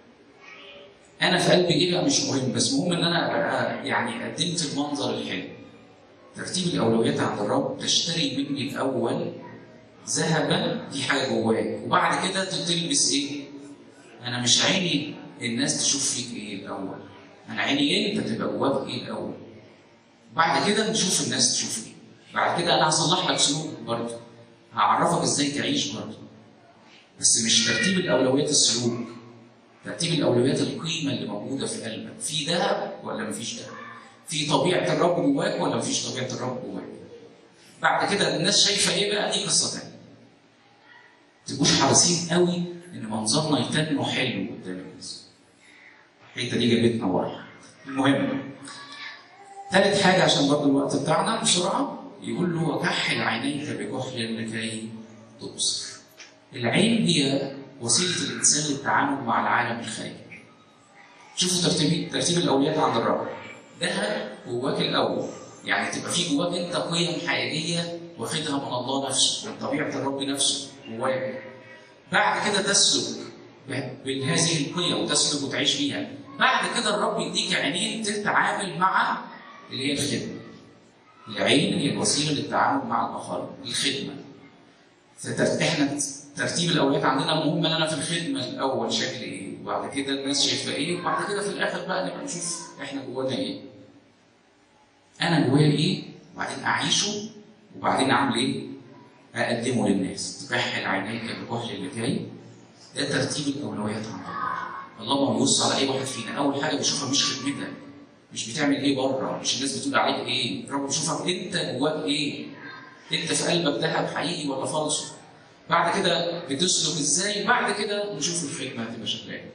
انا في قلبي ايه بقى مش مهم بس مهم ان انا ابقى يعني قدمت المنظر الحلو ترتيب الاولويات عند الرب تشتري مني الاول ذهبا دي حاجه جواك وبعد كده تلبس ايه؟ انا مش عيني الناس تشوف فيك ايه الاول انا عيني انت تبقى جواك ايه الاول بعد كده نشوف الناس تشوف ايه بعد كده انا هصلح لك سلوك برضه هعرفك ازاي تعيش برضه بس مش ترتيب الاولويات السلوك ترتيب الاولويات القيمه اللي موجوده في قلبك في ذهب ولا مفيش ذهب في طبيعه الرب جواك ولا مفيش طبيعه الرب جواك بعد كده الناس شايفه ايه بقى دي قصه ثانيه تبقوش حريصين قوي ان منظرنا يتنه حلو قدام الناس الحته دي جابتنا ورا المهم ثالث حاجه عشان برضه الوقت بتاعنا بسرعه يقول له وكحل عينيك بكحل لكي تبصر العين هي وسيله الانسان للتعامل مع العالم الخارجي شوفوا ترتيب ترتيب الاولويات عند الرب ده جواك الاول يعني تبقى في جواك انت قيم حقيقيه واخدها من الله نفسه من طبيعه الرب نفسه جواك بعد كده تسلك بهذه القيم وتسلك وتعيش بيها بعد كده الرب يديك عينين تتعامل مع اللي هي الخدمه العين هي الوسيله للتعامل مع الاخرين الخدمه احنا ترتيب الاولويات عندنا مهم ان انا في الخدمه الاول شكل ايه وبعد كده الناس شايفه ايه وبعد كده في الاخر بقى نبقى نشوف احنا جوانا ايه انا جوايا ايه وبعدين اعيشه وبعدين اعمل ايه اقدمه للناس تكحل عينيك بكحل لكي ده ترتيب الاولويات عند الله الله ما بيبص على اي واحد فينا اول حاجه بيشوفها مش خدمتك مش بتعمل ايه بره مش الناس بتقول عليك ايه الرب بيشوفك انت جواك ايه انت في قلبك ذهب حقيقي ولا فالصو بعد كده بتسلك ازاي بعد كده نشوف الخدمه هتبقى شكلها ايه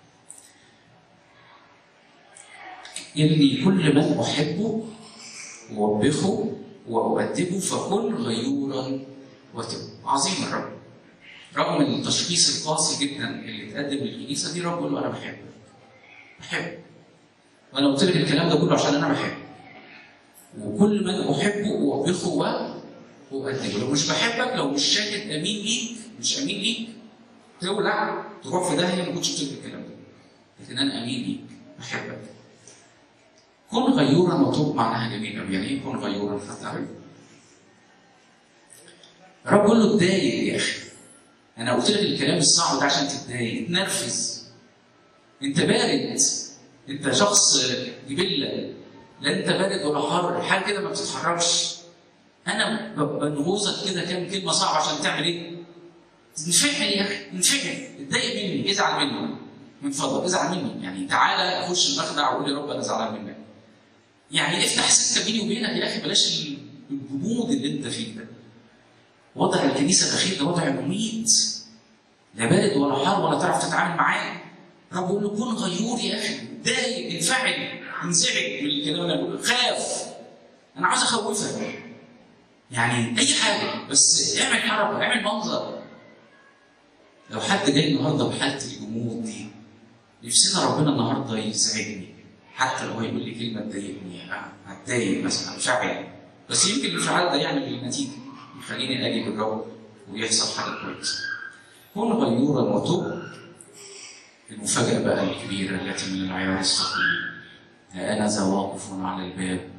إني كل من أحبه أوبخه وأؤدبه فكن غيورا وتب عظيم الرب رغم التشخيص القاسي جدا اللي اتقدم للكنيسه دي رب يقول له انا بحبك بحبك وانا قلت لك الكلام ده كله عشان انا بحبك وكل من احبه اوبخه وأؤدبه لو مش بحبك لو مش شاهد امين ليك مش امين ليك تولع تروح في داهيه ما كنتش بتقول الكلام ده لكن انا امين ليك بحبك كن غيورا وتوب معناها جميل قوي يعني ايه كن غيورا حتى الرب يقول له اتضايق يا اخي انا قلت لك الكلام الصعب ده عشان تتضايق اتنرفز انت بارد انت شخص جبله لا انت بارد ولا حر حاجه كده ما بتتحركش انا بنغوزك كده كام كلمه صعبه عشان تعمل ايه؟ انفعل يا اخي انفعل اتضايق مني ازعل مني من فضلك ازعل مني يعني تعالى اخش المخدع واقول يا رب انا زعلان منك يعني افتح سكه بيني وبينك يا اخي بلاش الجمود اللي انت فيه ده وضع الكنيسه الاخير ده وضع مميت لا بارد ولا حار ولا تعرف تتعامل معاه رب يقول له كن غيور يا اخي ضايق انفعل انزعج من الكلام اللي انا بقوله خاف انا عاوز اخوفك يعني اي حاجه بس اعمل حركه اعمل منظر لو حد جاي النهارده بحاله الجمود دي نفسنا ربنا النهارده يسعدني حتى لو هيقول لي كلمه تضايقني هتضايق مثلا انفعل بس يمكن الانفعال ده يعمل النتيجه يخليني اجي بالرب ويحصل حاجه كويسه كن غيورا وتب المفاجاه بقى الكبيره التي من العيار الثقيل ها انا ذا واقف على الباب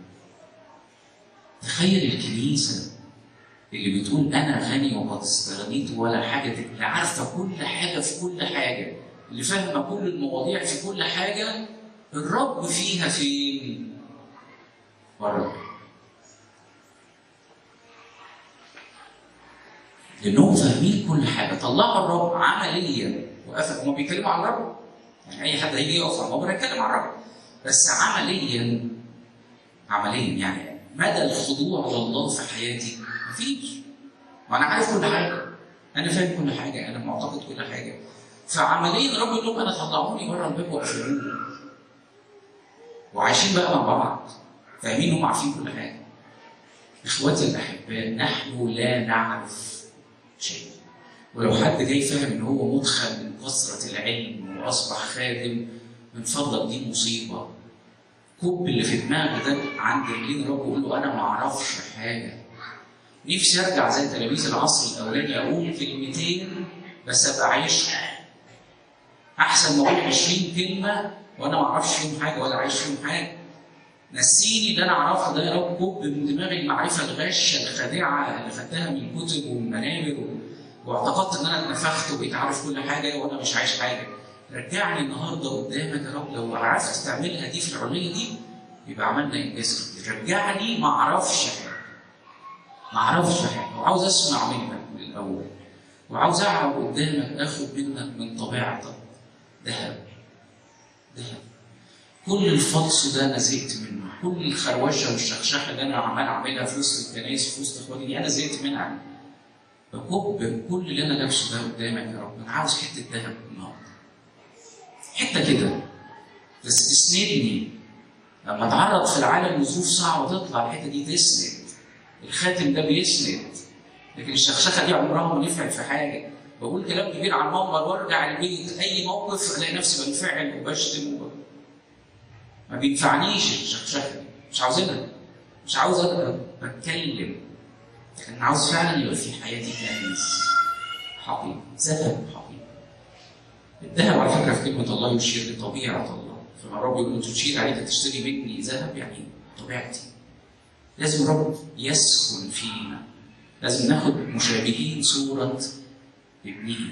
تخيل الكنيسه اللي بتقول انا غني وقد استغنيت ولا حاجه اللي عارفه كل حاجه في كل حاجه اللي فاهمه كل المواضيع في كل حاجه الرب فيها فين؟ بره لانهم فاهمين كل حاجه طلعوا الرب عمليا وقفل هم بيتكلموا عن الرب يعني اي حد هيجي يقف على الموضوع يتكلم عن الرب بس عمليا عمليا يعني مدى الخضوع لله في حياتي مفيش وانا عارف كل حاجه انا فاهم كل حاجه انا معتقد كل حاجه فعمليا الرب يقول لهم انا طلعوني بره الباب وقفلوه وعايشين بقى مع بعض فاهمين هم عارفين كل حاجه اخواتي الاحباء نحن لا نعرف شيء ولو حد جاي فاهم ان هو مدخل من كثره العلم واصبح خادم من فضلك دي مصيبه كوب اللي في دماغك ده عند رجلين الرب وقول له انا ما اعرفش حاجه نفسي ارجع زي تلاميذ العصر الاولاني اقول كلمتين بس ابقى عايشهم احسن ما اقول 20 كلمه وانا ما اعرفش فيهم حاجه ولا عايش فيهم حاجه نسيني اللي انا اعرفه ده يا رب كوب من دماغ المعرفه الغاشه الخادعه اللي خدتها من الكتب والمنابر و... واعتقدت ان انا اتنفخت وبقيت عارف كل حاجه وانا مش عايش حاجه رجعني النهارده قدامك يا رب لو عرفت تعملها دي في العليه دي يبقى عملنا انجاز كبير رجعني ما اعرفش حاجه ما اعرفش حاجه وعاوز اسمع منك من الاول وعاوز اقعد قدامك اخد منك من طبيعتك ذهب ذهب كل الفطس ده انا زهقت منه كل الخروشه والشخشخه اللي انا عمال اعملها في وسط الكنائس في وسط اخواتي دي انا زهقت منها بكب كل اللي انا لابسه ده قدامك يا رب انا عاوز حته ذهب النهارده حته كده بس تسندني لما اتعرض في العالم لظروف صعبه تطلع الحته دي تسند الخاتم ده بيسند لكن الشخشخه دي عمرها ما نفعت في حاجه بقول كلام كبير على المنبر وارجع البيت اي موقف الاقي نفسي بنفعل وبشتم وب... ما بينفعنيش الشخشخه دي مش عاوزينها مش عاوز ابقى بتكلم لكن عاوز فعلا يبقى في حياتي كنز حقيقي ذهب حقيقي الذهب على فكره في كلمه الله يشير لطبيعه الله فلما الرب يقول تشير عليك تشتري مني ذهب يعني طبيعتي لازم الرب يسكن فينا لازم ناخد مشابهين صورة ابنه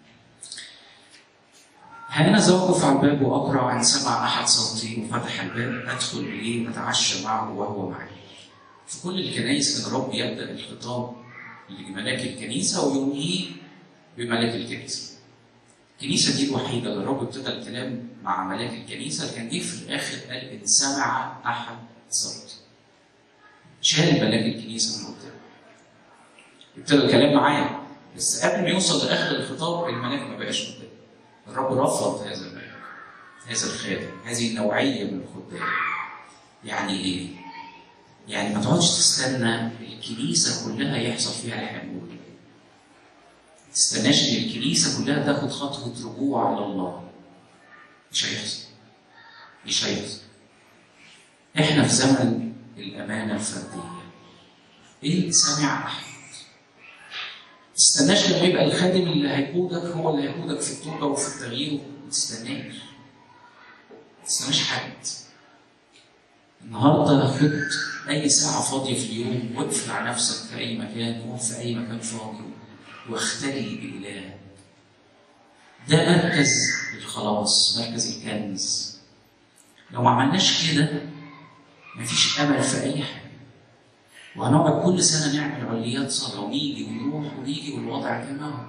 هل أنا أقف على الباب وأقرأ إن سمع أحد صوتي وفتح الباب أدخل إليه أتعشى معه وهو معي. في كل الكنائس كان الرب يبدأ الخطاب لملاك الكنيسة وينهيه بملاك الكنيسة. الكنيسة دي الوحيدة اللي الرب ابتدى الكلام مع ملاك الكنيسة اللي كان جه في الآخر قال إن سمع أحد صوتي. شال ملاك الكنيسة من قدامه. ابتدى الكلام معايا بس قبل ما يوصل لاخر الخطاب الملاك ما بقاش قدامه. الرب رفض هذا الملاك هذا الخادم هذه النوعيه من الخدام. يعني ايه؟ يعني ما تقعدش تستنى الكنيسه كلها يحصل فيها اللي احنا بنقوله. ما تستناش ان الكنيسه كلها تاخد خطوه رجوع على الله. مش هيحصل. مش هيحصل. احنا في زمن الامانه الفرديه. ايه سمع احد تستناش لما يبقى الخادم اللي هيقودك هو اللي هيقودك في التوبه وفي التغيير ما تستناش ما تستناش حد النهارده خد اي ساعه فاضيه في اليوم واقفل على نفسك في اي مكان وقف في اي مكان فاضي واختلي باله ده مركز الخلاص مركز الكنز لو ما عملناش كده مفيش امل في اي حاجه وهنقعد كل سنه نعمل عليات صلاه ونيجي ونروح ونيجي والوضع كما هو.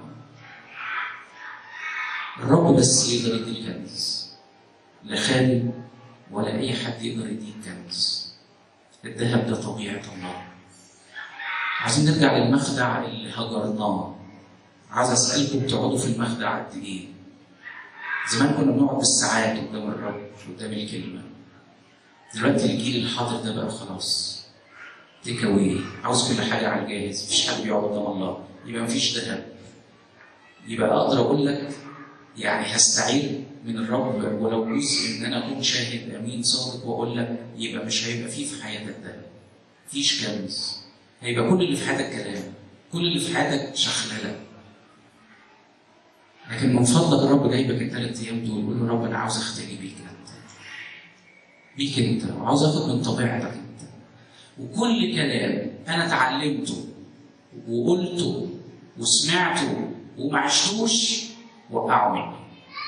الرب بس يقدر يدي الكنز لا خادم ولا اي حد يقدر يديك كنز. الذهب ده طبيعه الله. عايزين نرجع للمخدع اللي هجرناه. عايز اسالكم بتقعدوا في المخدع قد ايه؟ زمان كنا بنقعد بالساعات قدام الرب قدام الكلمه. دلوقتي الجيل الحاضر ده بقى خلاص تيك اواي عاوز كل حاجه على الجاهز مفيش حد بيقعد قدام الله يبقى مفيش ذهب يبقى اقدر اقول لك يعني هستعير من الرب ولو جزء ان انا اكون شاهد امين صادق واقول لك يبقى مش هيبقى فيه في حياتك ذهب مفيش كنز هيبقى كل اللي في حياتك كلام كل اللي في حياتك شخلله لكن من فضلك الرب جايبك الثلاث ايام دول قول له رب انا عاوز اختلي بيك انت بيك انت وعاوز اخد من طبيعتك انت وكل كلام انا اتعلمته وقلته وسمعته وما عشتوش وقعه مني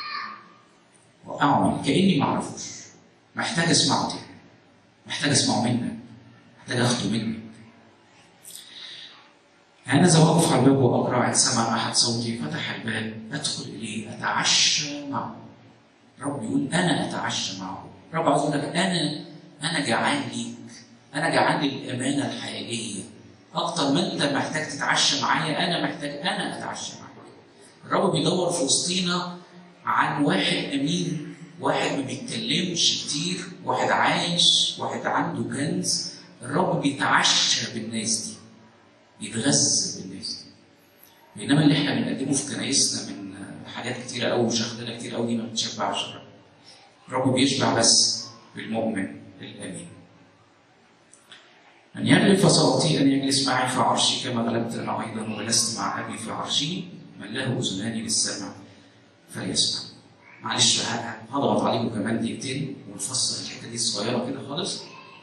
وقعه مني كاني ما اعرفوش محتاج اسمعه تاني محتاج اسمعه منك محتاج اخده منك أنا ذا واقف على الباب وأقرأ إن سمع أحد صوتي فتح الباب أدخل إليه أتعشى معه الرب يقول أنا أتعشى معه الرب عاوز يقول لك أنا أنا جعان ليك أنا جعان للأمانة الحقيقية أكتر ما أنت محتاج تتعشى معايا أنا محتاج أنا أتعشى معاك الرب بيدور في وسطينا عن واحد أمين واحد ما بيتكلمش كتير واحد عايش واحد عنده كنز الرب بيتعشى بالناس دي يتغذى بالناس دي بينما اللي احنا بنقدمه في كنايسنا من حاجات كتيرة قوي وشغلانة كتير قوي دي ما بتشبعش الرب الرب بيشبع بس بالمؤمن الامين من يغلب فسأعطيه أن يجلس معي في عرشي كما غلبت أنا أيضا وجلست مع أبي في عرشي من له أذنان للسمع فليسمع. معلش هضغط عليكم كمان دقيقتين ونفصل الحتة دي الصغيرة كده خالص.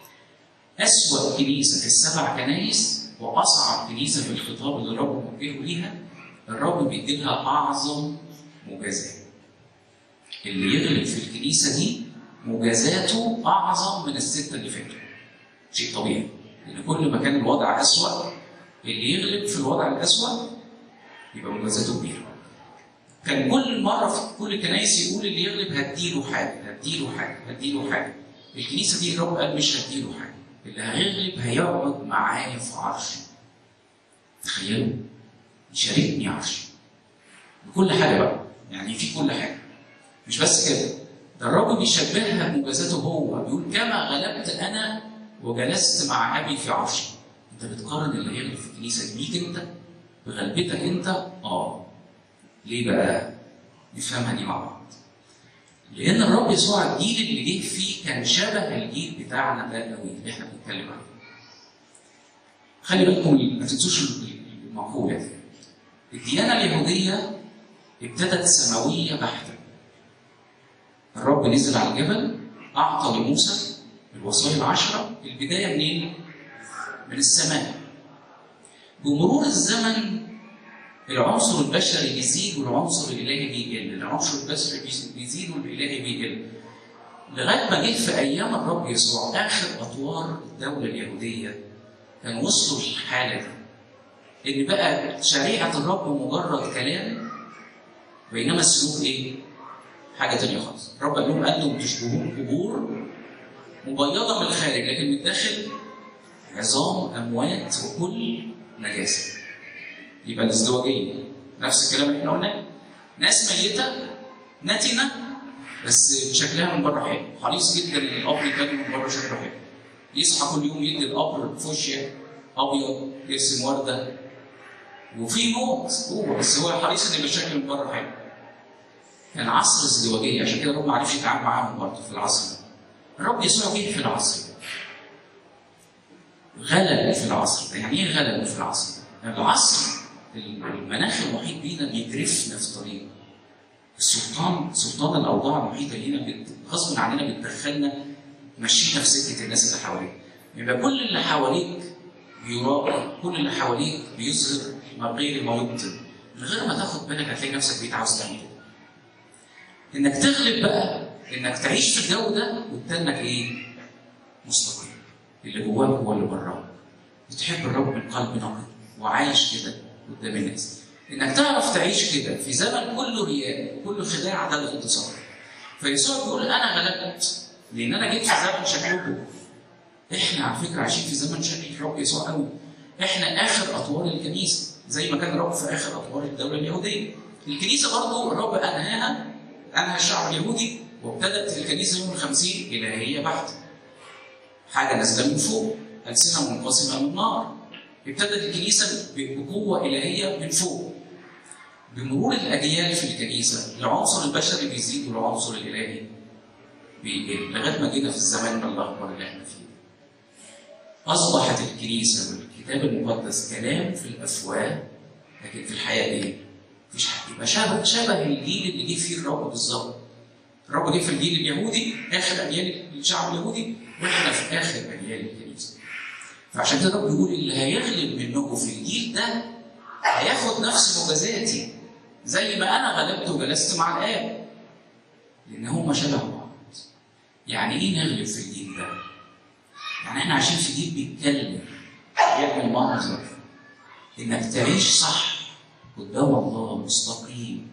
أسوأ كنيسة في السبع كنايس وأصعب كنيسة في الخطاب اللي الرب موجهه ليها الرب بيدي لها أعظم مجازات. اللي يغلب في الكنيسة دي مجازاته أعظم من الستة اللي فاتوا. شيء طبيعي. لأن كل ما كان الوضع أسوأ اللي يغلب في الوضع الأسوأ يبقى مجازاته كبيرة. كان كل مرة في كل الكنايس يقول اللي يغلب هديله حاجة، هديله حاجة، هديله حاجة. الكنيسة دي الرب قال مش هديله حاجة. اللي هيغلب هيقعد معايا في عرشي. تخيلوا يشاركني عرشي. بكل حاجة بقى، يعني في كل حاجة. مش بس كده، ده الرب بيشبهها بمجازاته هو، بيقول كما غلبت أنا وجلست مع ابي في عرشي انت بتقارن اللي هيغلب في الكنيسه بيك انت بغلبتك انت اه ليه بقى نفهمها دي مع بعض لان الرب يسوع الجيل اللي جه فيه كان شبه الجيل بتاعنا ده قوي اللي احنا بنتكلم عنه خلي بالكم ما تنسوش المقوله دي الديانه اليهوديه ابتدت سماويه بحته الرب نزل على الجبل اعطى لموسى الوصايا العشرة البداية منين؟ من السماء. بمرور الزمن العنصر البشري بيزيد والعنصر الإلهي بيقل، العنصر البشري بيزيد والإلهي بيقل. لغاية ما جه في أيام الرب يسوع آخر أطوار الدولة اليهودية كان وصلوا للحالة دي. إن بقى شريعة الرب مجرد كلام بينما السلوك إيه؟ حاجة تانية خالص. الرب قال لهم أنتم تشبهون قبور مبيضة من الخارج لكن من الداخل عظام أموات وكل نجاسة. يبقى الازدواجية نفس الكلام اللي احنا قلناه. ناس ميتة نتنة بس شكلها من بره حلو، حريص جدا ان القبر يبان من بره شكله حلو. يصحى كل يوم يدي القبر فوشيا ابيض يرسم ورده وفي موت جوه بس هو حريص ان يبقى الشكل من بره حلو. كان عصر ازدواجية عشان كده الرب ما عرفش يتعامل معاهم برضه في العصر ده. الرب يسوع جه في العصر ده. غلب في العصر ده، يعني ايه غلب في العصر ده؟ العصر المناخ المحيط بينا بيجرفنا في طريق. السلطان سلطان الاوضاع المحيطه لينا غصب عننا بتدخلنا مشينا في سكه الناس اللي حواليك. يبقى كل اللي حواليك بيراقب، كل اللي حواليك بيظهر ما غير ما يبطن. من غير ما تاخد بالك هتلاقي نفسك بقيت عاوز تعمل كده. انك تغلب بقى انك تعيش في الجو ده وتنك ايه؟ مستقيم. اللي جواك هو اللي براك. بتحب الرب من قلب نقي وعايش كده قدام الناس. انك تعرف تعيش كده في زمن كله رياء وكله خداع ده الانتصار. فيسوع بيقول انا غلبت لان انا جيت في زمن شكلكم. احنا على فكره عايشين في زمن شكل الرب يسوع قوي. احنا اخر اطوار الكنيسه زي ما كان الرب في اخر اطوار الدوله اليهوديه. الكنيسه برضه الرب انهاها انهى الشعب اليهودي وابتدت الكنيسه يوم الخمسين الهيه بحته. حاجه نازله من فوق، السنه منقسمه من نار. ابتدت الكنيسه بقوه الهيه من فوق. بمرور الاجيال في الكنيسه العنصر البشري بيزيد والعنصر الالهي بيقل لغايه ما جينا في الزمان الاكبر اللي احنا فيه. اصبحت الكنيسه والكتاب المقدس كلام في الافواه لكن في الحياه ايه؟ مفيش حد يبقى شبه شبه الجيل اللي جه فيه الرب بالظبط. الرب جه في الجيل اليهودي اخر اجيال الشعب اليهودي واحنا في اخر اجيال الكنيسه. فعشان كده الرب بيقول اللي هيغلب منكم في الجيل ده هياخد نفس مجازاتي زي ما انا غلبت وجلست مع الاب. لان هما شبه بعض. يعني ايه نغلب في الجيل ده؟ يعني احنا عايشين في جيل بيتكلم بيعمل منظر انك تعيش صح قدام الله مستقيم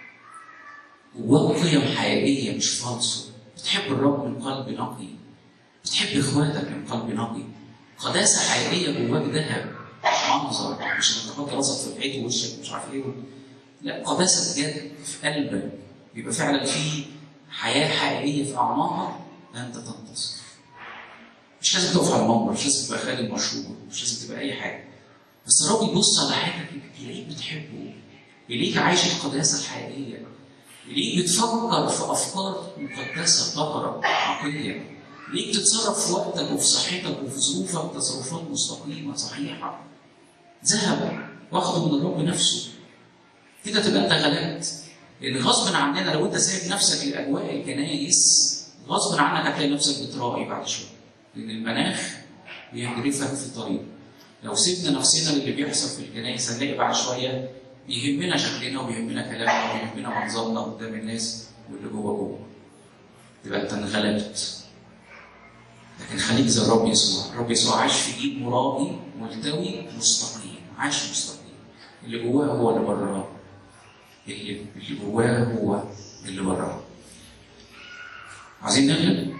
جواك قيم حقيقيه مش فالصو بتحب الرب من قلب نقي بتحب اخواتك من قلب نقي قداسه حقيقيه جواك ذهب منظر مش انك تحط راسك في الحيط ووشك مش عارف ايه لا قداسه بجد في قلبك بيبقى فعلا في حياه حقيقيه في اعماقك انت تنتصر مش لازم تقف على المنبر مش لازم تبقى خالد مشهور مش لازم تبقى اي حاجه بس الراجل يبص على حياتك يلاقيك بتحبه يلاقيك عايش القداسه الحقيقيه يلاقيك بتفكر في افكار مقدسه طاهره نقيه يلاقيك تتصرف في وقتك وفي صحتك وفي ظروفك تصرفات مستقيمه صحيحه ذهب واخده من الرب نفسه كده تبقى انت غلبت لان غصب عننا لو انت سايب نفسك لاجواء الكنايس غصب عنك هتلاقي نفسك بتراعي بعد شويه لان المناخ بيجرفك في طريق لو سيبنا نفسنا للي بيحصل في الكنائس هنلاقي بعد شويه يهمنا شكلنا ويهمنا كلامنا ويهمنا منظرنا قدام الناس واللي جوه جوه تبقى انت انغلبت لكن خليك زي الرب يسوع الرب يسوع عاش في ايد مرائي ملتوي مستقيم عاش مستقيم اللي جواه هو اللي براه اللي اللي جواه هو اللي براه عايزين نغلب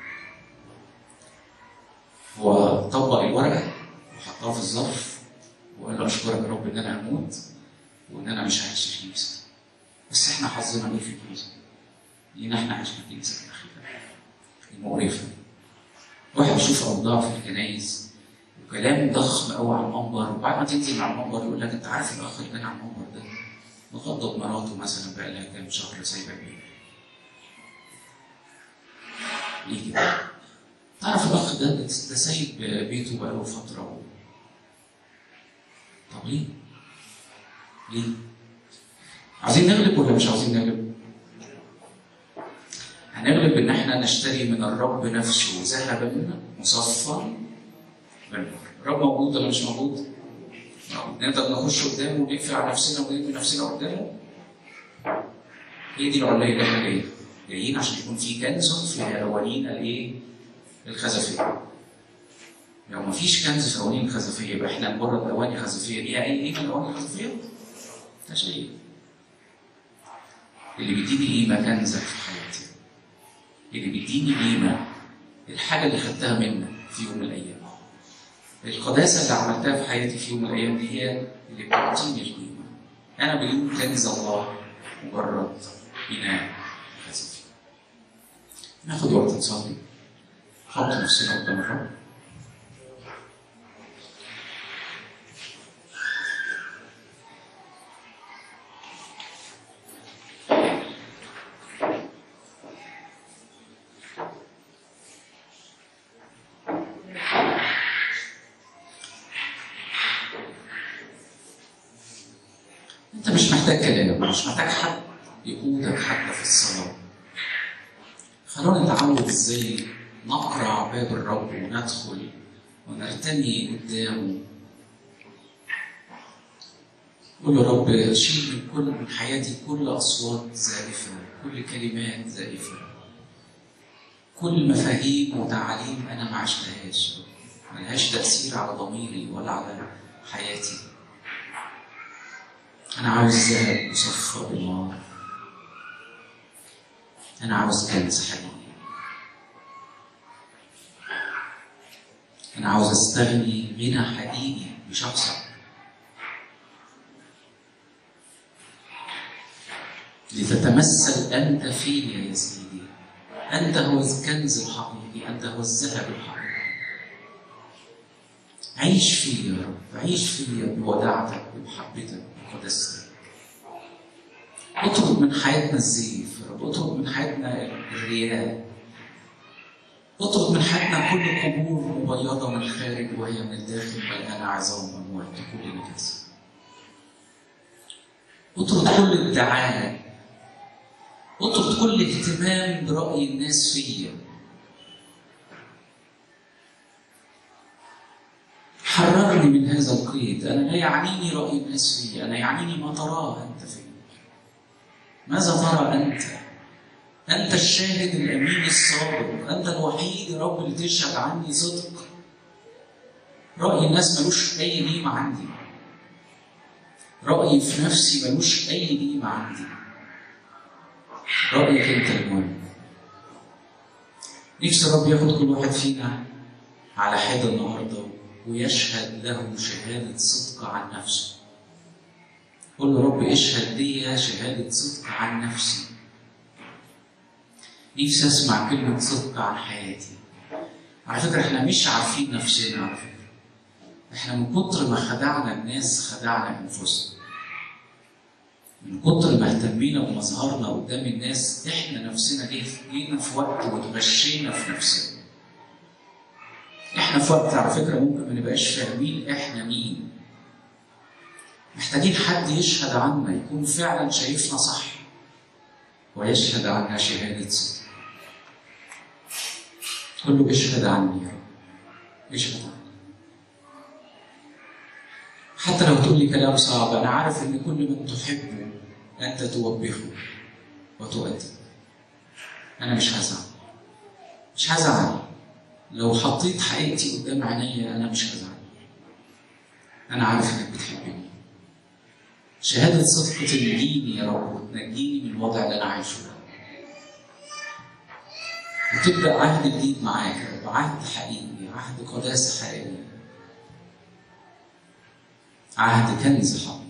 هو طبق الورقه وحطها في الظرف وقال له اشكرك يا رب ان انا هموت وان انا مش هعيش في الكنيسه بس احنا حظنا ايه في الكنيسه؟ لينا احنا عشنا في الكنيسه الاخيره المقرفه واحد يشوف اوضاع في الكنايس وكلام ضخم قوي على المنبر وبعد ما تنزل على المنبر يقول لك انت عارف الاخ اللي كان على المنبر ده مخطط مراته مثلا بقى لها كام شهر سايبه بيه ليه كده؟ تعرف الاخ ده ده سايب بيته بقاله فتره و... طب ليه؟ ليه؟ عايزين نغلب ولا مش عايزين نغلب؟ هنغلب ان احنا نشتري من الرب نفسه ذهبا مصفى بالنار. الرب موجود ولا مش موجود؟ موجود. نقدر نخش قدامه ونقفل على نفسنا ونرمي نفسنا قدامه؟ هي دي العلية اللي احنا جايين. جايين عشان يكون في كنز في قوانين الايه؟ الخزفيه. لو ما فيش كنز في قوانين الخزفيه يبقى احنا مجرد اواني خزفيه ليها اي قيمه الاواني الخزفيه؟ ملهاش اي اللي بيديني قيمه كنزك في حياتي. اللي بيديني قيمه الحاجه اللي خدتها منك في يوم من الايام. القداسه اللي عملتها في حياتي في يوم من الايام دي هي اللي بتعطيني القيمه. انا بدون كنز الله مجرد اناء خزفي. ناخد وقت نصلي. نحط نفسنا قدام الرب. انت مش محتاج كلام مش محتاج حد يقودك حتى في الصلاه خلونا نتعود ازاي نقرع باب الرب وندخل ونرتمي قدامه قول يا رب شيل من كل من حياتي كل اصوات زائفه كل كلمات زائفه كل مفاهيم وتعاليم انا ما عشتهاش ملهاش تاثير على ضميري ولا على حياتي أنا عاوز ذهب مصفى بالنار أنا عاوز كنز حقيقي أنا عاوز أستغني غنى حقيقي بشخصك لتتمثل أنت فيا يا سيدي أنت هو الكنز الحقيقي أنت هو الذهب الحقيقي عيش فيا يا رب عيش فيا بوداعتك بمحبتك بقداستك اطرد من حياتنا الزيف يا رب اطرد من حياتنا الرياء اطرد من حياتنا كل قبور مبيضة من الخارج وهي من الداخل مليانة عظام أموات كل نجاسة اطرد كل ادعاء اطرد كل اهتمام برأي الناس فيا حررني من هذا القيد أنا لا يعنيني رأي الناس فيا أنا يعنيني ما تراه أنت فيا ماذا ترى أنت أنت الشاهد الأمين الصادق أنت الوحيد يا رب اللي تشهد عني صدق رأي الناس ملوش أي قيمة عندي رأيي في نفسي ملوش أي قيمة عندي رأيك أنت المهم نفسي الرب ياخد كل واحد فينا على حد النهارده ويشهد له شهادة صدق عن نفسه قول له رب اشهد لي شهادة صدق عن نفسي نفسي اسمع كلمة صدق عن حياتي على فكرة احنا مش عارفين نفسنا على فكرة احنا من كتر ما خدعنا الناس خدعنا انفسنا من كتر ما اهتمينا بمظهرنا قدام الناس احنا نفسنا جينا في وقت واتغشينا في نفسنا احنا في وقت على فكره ممكن ما نبقاش فاهمين احنا مين محتاجين حد يشهد عنا يكون فعلا شايفنا صح ويشهد عنا شهاده صدق قل له اشهد عني يا رب اشهد عني حتى لو تقول لي كلام صعب انا عارف ان كل من تحبه انت توبخه وتؤدب انا مش هزعل مش هزعل لو حطيت حقيقتي قدام عينيا انا مش هزعل انا عارف انك بتحبني شهادة صدق تنجيني يا رب وتنجيني من الوضع اللي انا عايشه ده وتبدا عهد جديد معاك يا رب عهد حقيقي عهد قداسه حقيقيه عهد كنز حق